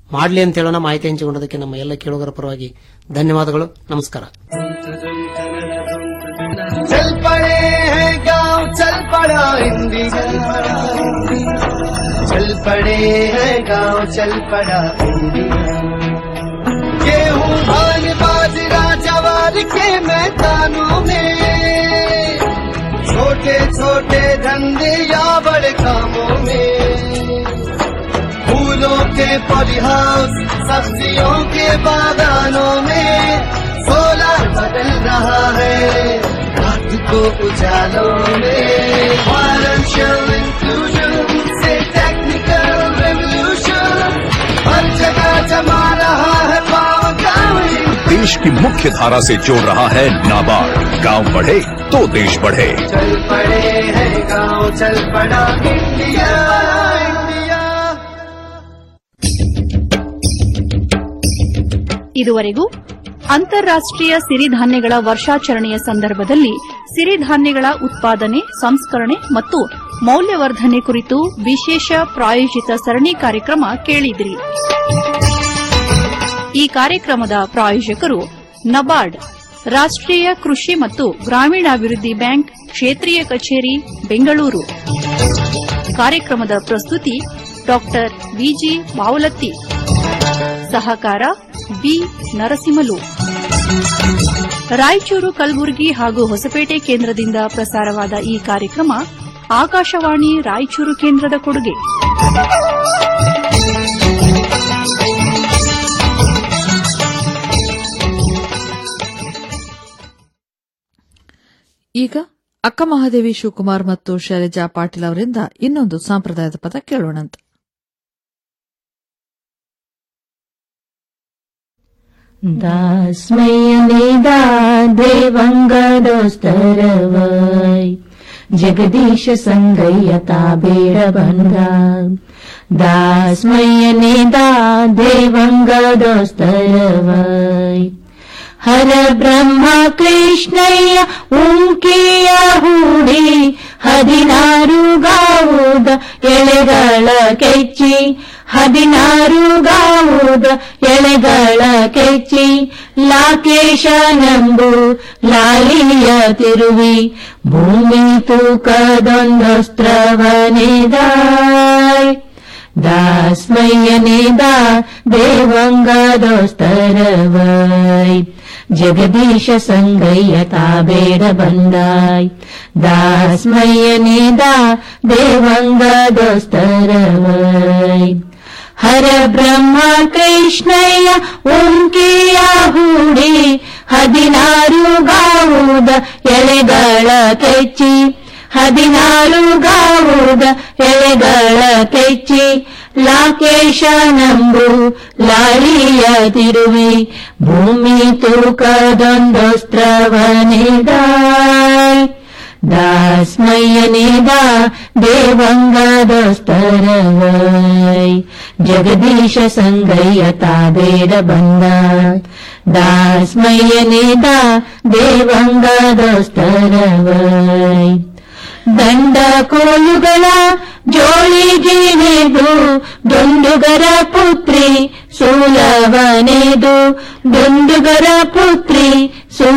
ಮಾಡಲಿ ಅಂತ ಹೇಳೋಣ ಮಾಹಿತಿ ಹಂಚಿಕೊಂಡದಕ್ಕೆ ನಮ್ಮ ಎಲ್ಲ ಕೇಳುಗರ ಪರವಾಗಿ ಧನ್ಯವಾದಗಳು ನಮಸ್ಕಾರ चल पड़े हैं गांव चल पड़ा इंडिया चल पड़े हैं गांव चल पड़ा इंडिया गेहूं धान बाजरा जवार के मैदानों में छोटे छोटे धंधे या बड़े कामों में फूलों के पॉलीहाउस सब्जियों के बागानों में सोलर बदल रहा है रात को उजालों में फाइनेंशियल इंक्लूजन से टेक्निकल रेवोल्यूशन हर जगह जमा रहा है पाव गाँव देश की मुख्य धारा से जोड़ रहा है नाबार्ड गांव बढ़े तो देश बढ़े चल पड़े हैं गाँव चल पड़ा इंडिया इंडिया ಇದುವರೆಗೂ ಅಂತಾರಾಷ್ಟ್ರೀಯ ಸಿರಿಧಾನ್ಯಗಳ ವರ್ಷಾಚರಣೆಯ ಸಂದರ್ಭದಲ್ಲಿ ಸಿರಿಧಾನ್ಯಗಳ ಉತ್ಪಾದನೆ ಸಂಸ್ಕರಣೆ ಮತ್ತು ಮೌಲ್ಯವರ್ಧನೆ ಕುರಿತು ವಿಶೇಷ ಪ್ರಾಯೋಜಿತ ಸರಣಿ ಕಾರ್ಯಕ್ರಮ ಕೇಳಿದಿರಿ ಈ ಕಾರ್ಯಕ್ರಮದ ಪ್ರಾಯೋಜಕರು ನಬಾರ್ಡ್ ರಾಷ್ಟ್ರೀಯ ಕೃಷಿ ಮತ್ತು ಗ್ರಾಮೀಣಾಭಿವೃದ್ಧಿ ಬ್ಯಾಂಕ್ ಕ್ಷೇತ್ರೀಯ ಕಚೇರಿ ಬೆಂಗಳೂರು ಕಾರ್ಯಕ್ರಮದ ಪ್ರಸ್ತುತಿ ಡಾಕ್ಟರ್ ಬಿಜಿ ಬಾವಲತ್ತಿ ಸಹಕಾರ ಬಿ ನರಸಿಂಹಲು ರಾಯಚೂರು ಕಲಬುರಗಿ ಹಾಗೂ ಹೊಸಪೇಟೆ ಕೇಂದ್ರದಿಂದ ಪ್ರಸಾರವಾದ ಈ ಕಾರ್ಯಕ್ರಮ ಆಕಾಶವಾಣಿ ರಾಯಚೂರು ಕೇಂದ್ರದ ಕೊಡುಗೆ ಈಗ ಅಕ್ಕ ಮಹಾದೇವಿ ಶಿವಕುಮಾರ್ ಮತ್ತು ಶೈಲಜಾ ಪಾಟೀಲ್ ಅವರಿಂದ ಇನ್ನೊಂದು ಸಾಂಪ್ರದಾಯದ ಪದ ಕೇಳೋಣಂತ दास्मयनेदा देवङ्गदोस्तरवै जगदीश सङ्गयता बेडबन्धा दास्मयनेदा देवङ्गदोस्तरवै ಹರ ಬ್ರಹ್ಮ ಕೃಷ್ಣಯ್ಯ ಉಂಕಿಯ ಹೂಡಿ ಹದಿನಾರು ಗಾವುದ ಎಳೆಗಳ ಕೆಚ್ಚಿ ಹದಿನಾರು ಗಾವುದ ಎಳೆಗಳ ಕೆಚ್ಚಿ ಲಾಕೇಶ ನಂಬು ಲಾಲಿಯ ತಿರುವಿ ಭೂಮಿ ತೂಕದೊಂದೊಸ್ತ್ರವನೆದಾಯ್ दास्मय्यनेदा देवङ्गदोस्तरवै जगदीश सङ्गय्यता बेडबन्दाय दास्मय्यनेदा देवङ्गदोस्तरवै ಹರ ಬ್ರಹ್ಮ ಕೃಷ್ಣಯ್ಯ ಉಂಕಿಯ ಹೂಡಿ ಹದಿನಾರು ಗಾವುದ ಎಳೆಗಳ ಕೆಚ್ಚಿ ಹದಿನಾರು ಗಾವುದ ಎಳೆಗಳ ಕೆಚ್ಚಿ ಲಾಕೇಶ ನಂಬು ಲಾಲಿಯ ತಿರುವಿ ಭೂಮಿ ತೂಕದೊಂದೊಸ್ತ್ರವನಿದಾಯ್ दास्मय्यनेदा देवङ्गदोस्तरवै जगदीश सङ्गय्यता बेडबन्दाय दास्मय्यनेदा देवङ्गदोस्तरवै ದಂಡ ಕೋಲುಗಳ ಜೋಳಿಗಿನೆದು ದುಂಡುಗರ ಪುತ್ರಿ ಸೂಲವನೆದು ದುಂಡುಗರ ಪುತ್ರಿ